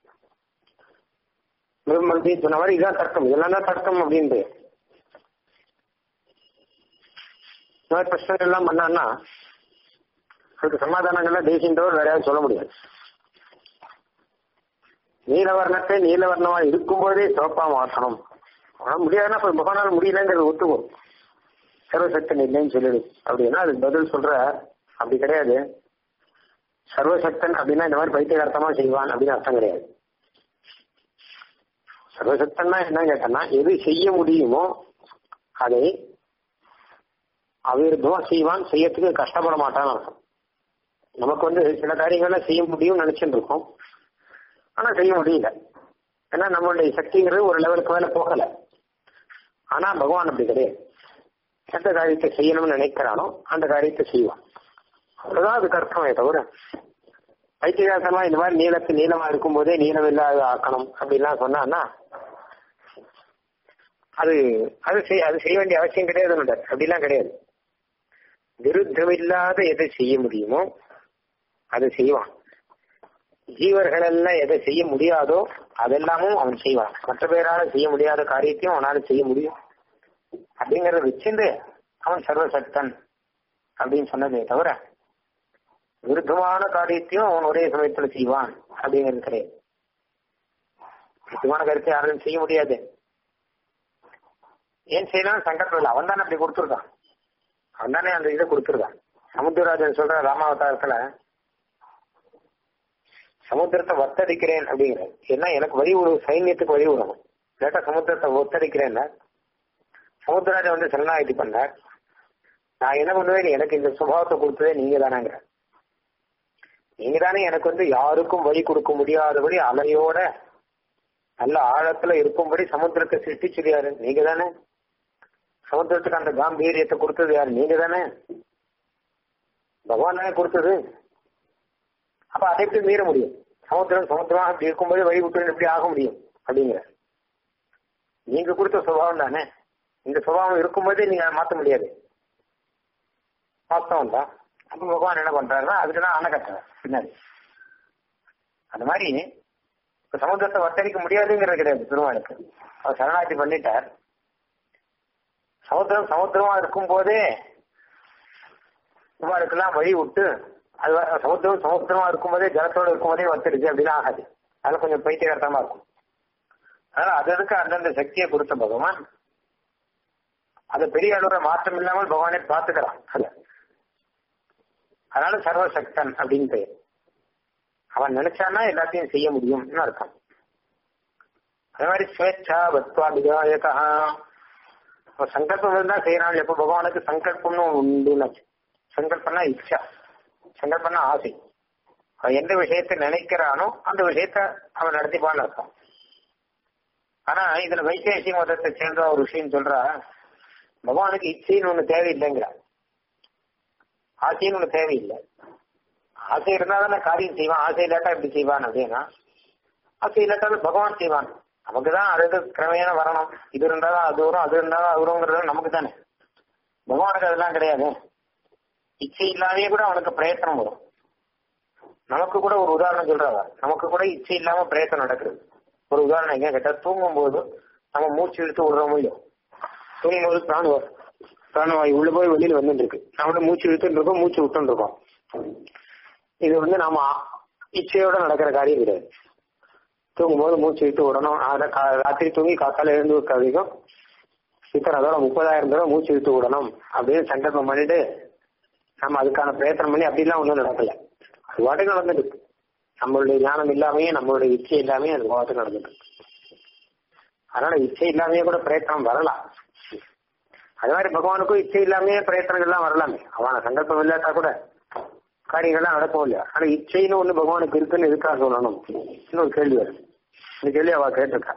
மறுபடியும் சொன்ன மாதிரி இதான் தர்க்கம் இதெல்லாம் தான் தர்க்கம் அப்படின்ட்டு இந்த மாதிரி பிரச்சனை எல்லாம் பண்ணான்னா அதுக்கு சமாதானங்கள்லாம் தேசியன்றவர் வேற யாரும் சொல்ல முடியாது நீலவர்ணத்தை நீலவர்ணமா இருக்கும்போதே சிவப்பா மாற்றணும் ஆனா முடியாதுன்னா இப்ப பகவானால் முடியலங்கிறது ஒத்துக்கும் சர்வசக்தன் இல்லைன்னு சொல்லிடு அப்படின்னா அதுக்கு பதில் சொல்ற அப்படி கிடையாது சர்வசக்தன் அப்படின்னா இந்த மாதிரி பைத்தியகார்த்தமா செய்வான் அப்படின்னு அர்த்தம் கிடையாது சர்வசக்தன்னா என்ன கேட்டனா எது செய்ய முடியுமோ அதை அவிருத்தமா செய்வான் செய்யறதுக்கு கஷ்டப்பட மாட்டான்னு அர்த்தம் நமக்கு வந்து சில காரியங்கள்லாம் செய்ய முடியும்னு நினைச்சுட்டு இருக்கோம் ஆனா செய்ய முடியல ஏன்னா நம்மளுடைய சக்திங்கிறது ஒரு லெவலுக்கு மேல போகல ஆனா பகவான் அப்படி கிடையாது எந்த காரியத்தை செய்யணும்னு நினைக்கிறானோ அந்த காரியத்தை செய்வான் அவ்வளவுதான் அதுக்கு அர்த்தமே தவிர பைத்தியகாசமா இந்த மாதிரி நீளத்து நீளமா இருக்கும் போதே நீளம் இல்லாத ஆக்கணும் அப்படின்லாம் சொன்னான்னா அது அது செய் அது செய்ய வேண்டிய அவசியம் கிடையாது நம்மள்ட்ட. அப்படிலாம் கிடையாது விருத்தமில்லாத எதை செய்ய முடியுமோ அதை செய்வான் ஜீவர்கள் எல்லாம் எதை செய்ய முடியாதோ அதெல்லாமும் அவன் செய்வான் மற்ற பேரால செய்ய முடியாத காரியத்தையும் அவனால செய்ய முடியும் அப்படிங்கறத வச்சிருந்து அவன் சர்வசக்தன் அப்படின்னு சொன்னதே தவிர விருத்தமான காரியத்தையும் அவன் ஒரே சமயத்துல செய்வான் அப்படிங்கிறது கிடையாது விருத்தமான கருத்தை யாரும் செய்ய முடியாது ஏன் செய்யலாம் சங்கடம் இல்லை அவன் தானே அப்படி கொடுத்துருக்கான் அவன் தானே அந்த இதை கொடுத்துருக்கான் சமுத்திரராஜன் சொல்ற ராமாவதாரத்துல சமுத்திரத்தை வத்தடிக்கிறேன் அப்படிங்கிறார் ஏன்னா எனக்கு வழி விடு சைன்யத்துக்கு வழி விடணும் இல்லாட்டா சமுத்திரத்தை ஒத்தடிக்கிறேன்னா சமுத்திரராஜன் வந்து சரணாகதி பண்ணார் நான் என்ன பண்ணுவேன் எனக்கு இந்த சுபாவத்தை கொடுத்ததே நீங்க தானேங்கிற நீங்க தானே எனக்கு வந்து யாருக்கும் வழி கொடுக்க முடியாதபடி அலையோட நல்ல ஆழத்துல இருக்கும்படி சமுத்திரத்தை சிருஷ்டிச்சிருக்காரு நீங்க தானே சமுத்திரத்துக்கு அந்த காம்பீரியத்தை கொடுத்தது யார் நீங்க தானே பகவான் தானே கொடுத்தது அப்ப அதை எப்படி மீற முடியும் சமுத்திரம் சமுத்திரமாக அப்படி இருக்கும்போது வழி விட்டு எப்படி ஆக முடியும் அப்படிங்கிற நீங்க கொடுத்த சுபாவம் தானே இந்த சுபாவம் இருக்கும்போதே நீங்க அதை மாத்த முடியாது வாஸ்தவம் தான் அப்ப பகவான் என்ன பண்றாருன்னா அதுக்கு தான் அணை கட்டுறாரு பின்னாடி அந்த மாதிரி இப்ப சமுத்திரத்தை வத்தரிக்க முடியாதுங்கிறது கிடையாது பெருமாளுக்கு அவர் சரணாட்சி பண்ணிட்டார் சமுத்திரம் சமுத்திரமா இருக்கும் போதே இவாளுக்கெல்லாம் வழி விட்டு அது வ- சமுத்திரம் சமுத்திரமா இருக்கும் போதே ஜலத்தோட இருக்கும் போதே வத்திருச்சு அப்படின்னு ஆகாது அதெல்லாம் கொஞ்சம் பைத்தியகரத்தமா இருக்கும் அதனால அது அதுக்கு அந்தந்த சக்தியை கொடுத்த பகவான் அது பெரிய அளவுல மாற்றம் இல்லாமல் பகவானே பார்த்துக்கிறான் அத அதனால சர்வசக்தன் அப்படின்னு பெயர் அவன் நினைச்சானா எல்லாத்தையும் செய்ய முடியும்னு அர்த்தம் அதே மாதிரி ஸ்வேச்சா வத்வா விதாயகா அவன் சங்கல்பம் இருந்தா செய்யறான் எப்ப பகவானுக்கு சங்கல்பம்னு உண்டுனாச்சு சங்கல்பம்னா இச்சா சங்கல்பம்னா ஆசை அவன் எந்த விஷயத்தை நினைக்கிறானோ அந்த விஷயத்த அவன் நடத்திப்பான்னு அர்த்தம் ஆனா இதுல வைசேஷி மதத்தை சேர்ந்த ஒரு விஷயம் சொல்றா பகவானுக்கு இச்சைன்னு ஒண்ணு தேவையில்லைங்கிறா ஆசைன்னு ஒண்ணு தேவையில்லை ஆசை இருந்தா தானே காரியம் செய்வான் ஆசை இல்லாட்டா எப்படி செய்வான் அப்படின்னா ஆசை இல்லாட்டாலும் பகவான் செய்வான் நமக்கு தான் அது இது கிரமேண வரணும் இது இருந்தாதான் அது வரும் அது இருந்தாதான் அது வருங்கிறது நமக்கு தானே பகவானுக்கு அதெல்லாம் கிடையாது இச்சை இல்லாமே கூட அவனுக்கு பிரயத்தனம் வரும் நமக்கு கூட ஒரு உதாரணம் சொல்றாங்க நமக்கு கூட இச்சை இல்லாம பிரயத்தனம் நடக்குது ஒரு உதாரணம் எங்க கேட்டா தூங்கும் போது நம்ம மூச்சு இழுத்து விடுறோம் இல்லையோ தூங்கும் போது பிராணம் பிராணவாயு உள்ள போய் வெளியில வந்துட்டு இருக்கு நம்மளோட மூச்சு இழுத்துட்டு இருக்கோம் மூச்சு விட்டுட்டு இருக்கோம் இது வந்து நாம இச்சையோட நடக்கிற காரியம் கிடையாது தூங்கும்போது மூச்சு விட்டு விடணும் அதை கா- ராத்திரி தூங்கி காத்தால எழுந்து வரைக்கும் இத்தனை தடவை முப்பதாயிரம் தடவை மூச்சு விட்டு விடணும் அப்படின்னு சங்கல்பம் பண்ணிட்டு நம்ம அதுக்கான பிரயத்தனம் பண்ணி அப்படிலாம் ஒன்றும் நடக்கல அது பாட்டுக்கு நடந்துட்டு நம்மளுடைய ஞானம் இல்லாமையே நம்மளுடைய இச்சை இல்லாமையே அது பாட்டுக்கு நடந்துட்டு அதனால இச்சை இல்லாமையே கூட பிரயத்தனம் வரலாம் அது மாதிரி பகவானுக்கும் இச்சை இல்லாமையே பிரயத்தனங்கள்லாம் வரலாமே அவன சங்கல்பம் இல்லாட்டா கூட காரியங்கள்லாம் நடக்கும் இல்லையா ஆனா இச்சைன்னு ஒண்ணு பகவானுக்கு இருக்குன்னு எதுக்காக சொல்லணும் இன்னொரு கேள்வி வருது இந்த கேள்வி அவ கேட்டிருக்கா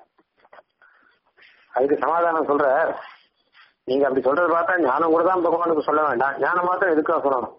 அதுக்கு சமாதானம் சொல்ற நீங்க அப்படி சொல்றது பார்த்தா ஞானம் கூட தான் பகவானுக்கு சொல்ல வேண்டாம் ஞானம் மாத்திரம் எதுக்காக சொல்லணும்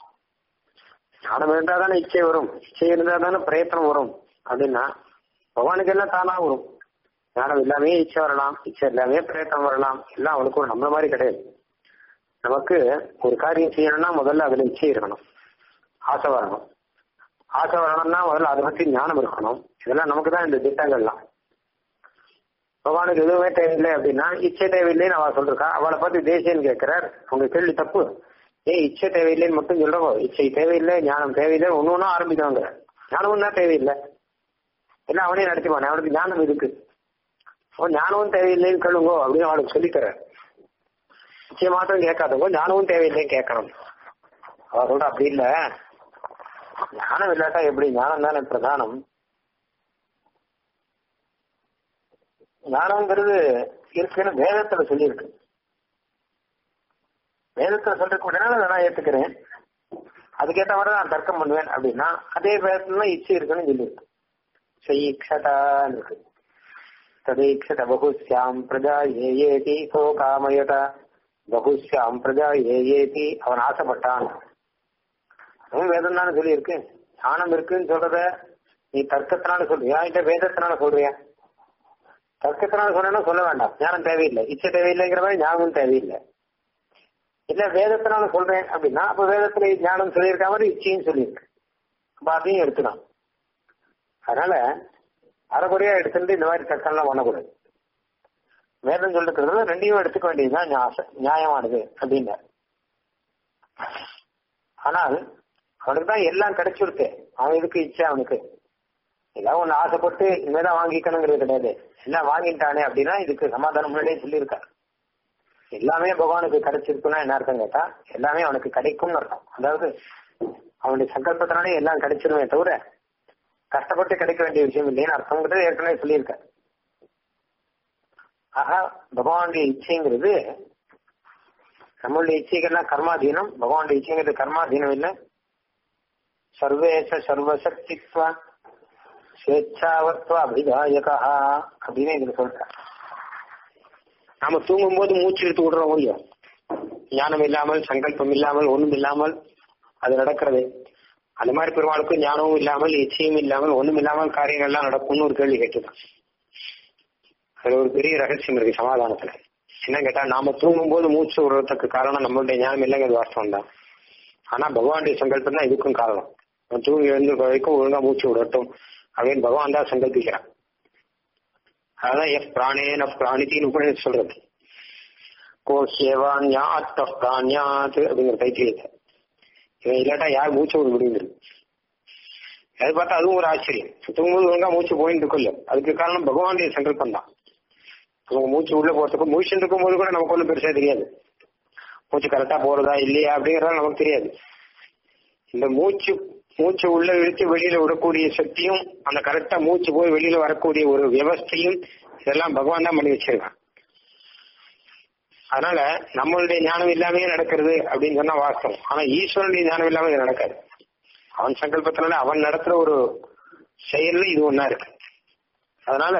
ஞானம் இருந்தா தானே இச்சை வரும் இச்சை இருந்தா தானே பிரயத்தனம் வரும் அப்படின்னா பகவானுக்கு எல்லாம் தானா வரும் ஞானம் இல்லாமே இச்சை வரலாம் இச்சை இல்லாமே பிரயத்தனம் வரலாம் எல்லாம் அவனுக்கு ஒரு நம்மள மாதிரி கிடையாது நமக்கு ஒரு காரியம் செய்யணும்னா முதல்ல அதுல இச்சை இருக்கணும் ஆசை வரணும் ஆசை வரணும்னா முதல்ல அதை பத்தி ஞானம் இருக்கணும் இதெல்லாம் நமக்கு தான் இந்த திட்டங்கள்லாம் பகவானுக்கு எதுவுமே தேவையில்லை அப்படின்னா இச்சை தேவையில்லைன்னு அவ சொல்றா அவளை பார்த்து தேசியன்னு கேட்கிறார் உங்க கேள்வி தப்பு ஏன் இச்சை தேவையில்லைன்னு மட்டும் சொல்றவோ இச்சை தேவையில்லை ஞானம் தேவையில்லை ஒண்ணு ஒன்னும் ஆரம்பிக்கவங்க ஞானமும் தான் தேவையில்லை எல்லாம் அவனே நடத்திப்பானே அவனுக்கு ஞானம் இருக்கு அவன் ஞானமும் தேவையில்லைன்னு கேளுங்கோ அப்படின்னு அவனுக்கு சொல்லித்தரார் இச்சை மாத்திரம் கேட்காதவங்க ஞானமும் தேவையில்லைன்னு கேட்கணும் அவ சொல்ற அப்படி இல்ல ஞானம் இல்லாட்டா எப்படி ஞானம் தானே பிரதானம் ஞானம்ங்கிறது இருக்குன்னு வேதத்துல சொல்லியிருக்கு வேதத்துல சொல்றதுனால அதை நான் ஏத்துக்கிறேன் அதுக்கேற்ற மாதிரி நான் தர்க்கம் பண்ணுவேன் அப்படின்னா அதே வேதத்துல இச்சை இருக்குன்னு சொல்லியிருக்கு சைக்ஷதான்னு இருக்கு ததீக்ஷத பகுஸ்யாம் பிரஜா ஏயேதி சோ காமயத பகுஸ்யாம் பிரஜா ஏயேதி அவன் ஆசைப்பட்டான் அதுவும் வேதம் தானே சொல்லியிருக்கு ஞானம் இருக்குன்னு சொல்றத நீ தர்க்கத்தினால சொல்றியா இல்ல வேதத்தினால சொல்றியா தர்க்கத்தினால சொன்னா சொல்ல வேண்டாம் ஞானம் தேவையில்லை இச்சை தேவையில்லைங்கிற மாதிரி ஞானமும் தேவையில்லை இல்ல வேதத்தினால சொல்றேன் அப்படின்னா அப்ப வேதத்துல ஞானம் சொல்லியிருக்க மாதிரி இச்சையும் சொல்லியிருக்கு அப்ப அதையும் எடுத்துக்கலாம் அதனால அரைக்குறையா எடுத்துட்டு இந்த மாதிரி தர்க்கம்லாம் பண்ணக்கூடாது வேதம் சொல்லிருக்கிறது ரெண்டையும் எடுத்துக்க வேண்டியதுதான் ஞா- நியாயமானது அப்படின்னு ஆனால் அவனுக்கு தான் எல்லாம் கிடைச்சிருக்கு அவன் இதுக்கு இச்சை அவனுக்கு ஏதாவது ஒண்ணு ஆசைப்பட்டு இனிமேதான் வாங்கிக்கணுங்கிறது கிடையாது எல்லாம் வாங்கிட்டானே அப்படின்னா இதுக்கு சமாதானம் முன்னாடியே சொல்லியிருக்காரு எல்லாமே பகவானுக்கு கிடைச்சிருக்குன்னா என்ன அர்த்தம் கேட்டா எல்லாமே அவனுக்கு கிடைக்கும்னு அர்த்தம் அதாவது அவனுடைய சங்கல்பத்தினாலே எல்லாம் கிடைச்சிருமே தவிர கஷ்டப்பட்டு கிடைக்க வேண்டிய விஷயம் இல்லைன்னு அர்த்தங்கிறது ஏற்கனவே சொல்லியிருக்காரு ஆக பகவானுடைய இச்சைங்கிறது நம்மளுடைய இச்சைகள்லாம் கர்மாதீனம் பகவானுடைய இச்சைங்கிறது கர்மாதீனம் இல்லை சர்வேச சர்வசக்தித்வ ஸ்வேச்சாவத்வ அபிதாயகா அப்படின்னு இதுல சொல்ற நாம தூங்கும் போது மூச்சு எடுத்து விடுறோம் முடியும் ஞானம் இல்லாமல் சங்கல்பம் இல்லாமல் ஒண்ணும் இல்லாமல் அது நடக்கிறது அந்த மாதிரி பெருமாளுக்கும் ஞானமும் இல்லாமல் இச்சையும் இல்லாமல் ஒண்ணும் இல்லாமல் காரியங்கள்லாம் நடக்கும்னு ஒரு கேள்வி கேட்டுதான் அதுல ஒரு பெரிய ரகசியம் இருக்கு சமாதானத்துல என்ன கேட்டா நாம தூங்கும் போது மூச்சு விடுறதுக்கு காரணம் நம்மளுடைய ஞானம் இல்லைங்கிறது வாஸ்தவம் தான் ஆனா பகவானுடைய சங்கல்பம் தான் இதுக்கும் காரணம் அவன் தூங்கி எழுந்து வரைக்கும் ஒழுங்கா மூச்சு விடட்டும் அப்படின்னு பகவான் தான் சங்கல்பிக்கிறான் அதான் எஃப் பிராணேன பிராணித்தின்னு உபநிஷத்து சொல்றது கோஷேவான்யாத் பிராணியாத் அப்படிங்கிற தைத்தியத்தை இவன் இல்லாட்டா யார் மூச்சு விட முடியுது அது பார்த்தா அதுவும் ஒரு ஆச்சரியம் தூங்கும்போது ஒழுங்கா மூச்சு போயிட்டு இருக்குல்ல அதுக்கு காரணம் பகவானுடைய சங்கல்பம் தான் அவங்க மூச்சு உள்ள போறதுக்கு மூச்சு இருக்கும் போது கூட நமக்கு ஒன்றும் பெருசா தெரியாது மூச்சு கரெக்டா போறதா இல்லையா அப்படிங்கறத நமக்கு தெரியாது இந்த மூச்சு மூச்சு உள்ள இழுத்து வெளியில விடக்கூடிய சக்தியும் அந்த கரெக்டா மூச்சு போய் வெளியில வரக்கூடிய ஒரு வியவஸ்தையும் இதெல்லாம் பகவான் தான் பண்ணி வச்சிருக்கான் அதனால நம்மளுடைய ஞானம் இல்லாமே நடக்கிறது அப்படின்னு சொன்னா வாஸ்தவம் ஆனா ஈஸ்வரனுடைய ஞானம் இல்லாம இது நடக்காது அவன் சங்கல்பத்தினால அவன் நடத்துற ஒரு செயல்ல இது ஒன்னா இருக்கு அதனால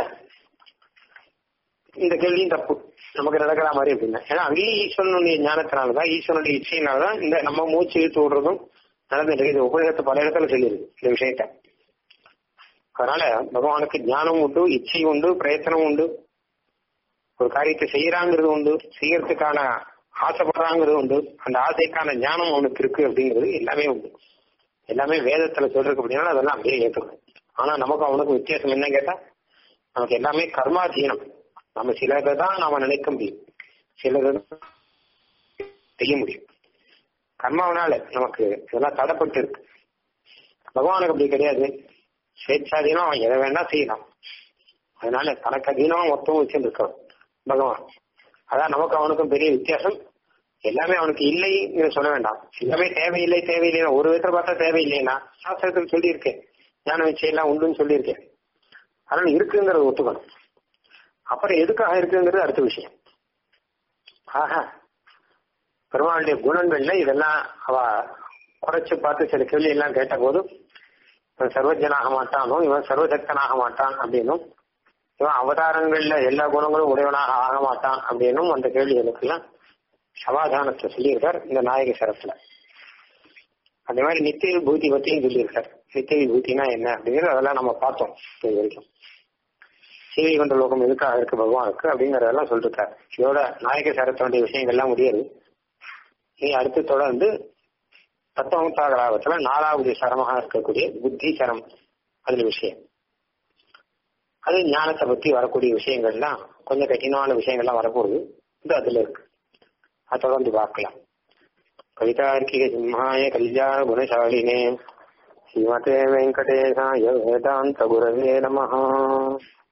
இந்த கேள்வியும் தப்பு நமக்கு நடக்கிற மாதிரி அப்படின்னா ஏன்னா அங்கேயும் ஈஸ்வரனுடைய ஞானத்தினாலதான் ஈஸ்வரனுடைய இச்சையினாலதான் இந்த நம்ம மூச்சு இழுத்து விடுறதும் நடந்துட்டு இது உபயோகத்தை பல இடத்துல சொல்லியிருக்கு இந்த விஷயத்த அதனால பகவானுக்கு ஞானம் உண்டு இச்சை உண்டு பிரயத்தனம் உண்டு ஒரு காரியத்தை செய்யறாங்கிறது உண்டு செய்யறதுக்கான ஆசைப்படுறாங்கிறது உண்டு அந்த ஆசைக்கான ஞானம் அவனுக்கு இருக்கு அப்படிங்கிறது எல்லாமே உண்டு எல்லாமே வேதத்துல சொல்றதுக்கு அப்படின்னா அதெல்லாம் அப்படியே ஏற்றுக்கணும் ஆனா நமக்கு அவனுக்கு வித்தியாசம் என்ன கேட்டா நமக்கு எல்லாமே கர்மாதீனம் நம்ம சிலதை தான் நாம நினைக்க முடியும் சிலதை செய்ய முடியும் கர்மாவனால நமக்கு இதெல்லாம் தடைப்பட்டு இருக்கு பகவானுக்கு அப்படி கிடையாது ஸ்வேச்சாதீனம் அவன் எதை வேணா செய்யலாம் அதனால தனக்கு அதீனம் மொத்தம் வச்சுருக்கான் பகவான் அதான் நமக்கு அவனுக்கும் பெரிய வித்தியாசம் எல்லாமே அவனுக்கு இல்லைன்னு சொல்ல வேண்டாம் எல்லாமே தேவையில்லை தேவையில்லை ஒரு விதத்தை பார்த்தா தேவையில்லைன்னா சாஸ்திரத்தில் சொல்லியிருக்கேன் ஞான எல்லாம் உண்டுன்னு சொல்லியிருக்கேன் அதனால இருக்குங்கிறத ஒத்துக்கணும் அப்புறம் எதுக்காக இருக்குங்கிறது அடுத்த விஷயம் ஆஹா பெருமாளுடைய குணங்கள்ல இதெல்லாம் அவ குறைச்சு பார்த்து சில கேள்வி எல்லாம் கேட்ட போதும் இவன் சர்வஜனாக மாட்டானோ இவன் சர்வசக்தனாக மாட்டான் அப்படின்னும் இவன் அவதாரங்கள்ல எல்லா குணங்களும் உடையவனாக ஆக மாட்டான் அப்படின்னும் அந்த கேள்விகளுக்கெல்லாம் சமாதானத்தை சொல்லியிருக்கார் இந்த நாயக சரத்துல அதே மாதிரி நித்திய விபூதி பத்தியும் சொல்லியிருக்கார் நித்திய விபூதினா என்ன அப்படிங்கிறது அதெல்லாம் நம்ம பார்த்தோம் இது வரைக்கும் சீவை கொண்ட லோகம் எதுக்காக இருக்கு பகவானுக்கு அப்படிங்கறதெல்லாம் சொல்லிருக்காரு இதோட நாயக சரத்தினுடைய விஷயங்கள்லாம் முடியாது நீ அடுத்து தொடர்ந்து தத்துவமுத்தாகராகத்துல நாலாவது சரமாக இருக்கக்கூடிய புத்தி சரம் அதுல விஷயம் அது ஞானத்தை பத்தி வரக்கூடிய விஷயங்கள்லாம் கொஞ்சம் கடினமான விஷயங்கள்லாம் வரப்போகுது இது அதுல இருக்கு அதை தொடர்ந்து பார்க்கலாம் கவிதார்க்கிக சிம்ஹாய கல்யாண குணசாலினே ஸ்ரீமதே வெங்கடேசாய வேதாந்த குரவே நமஹா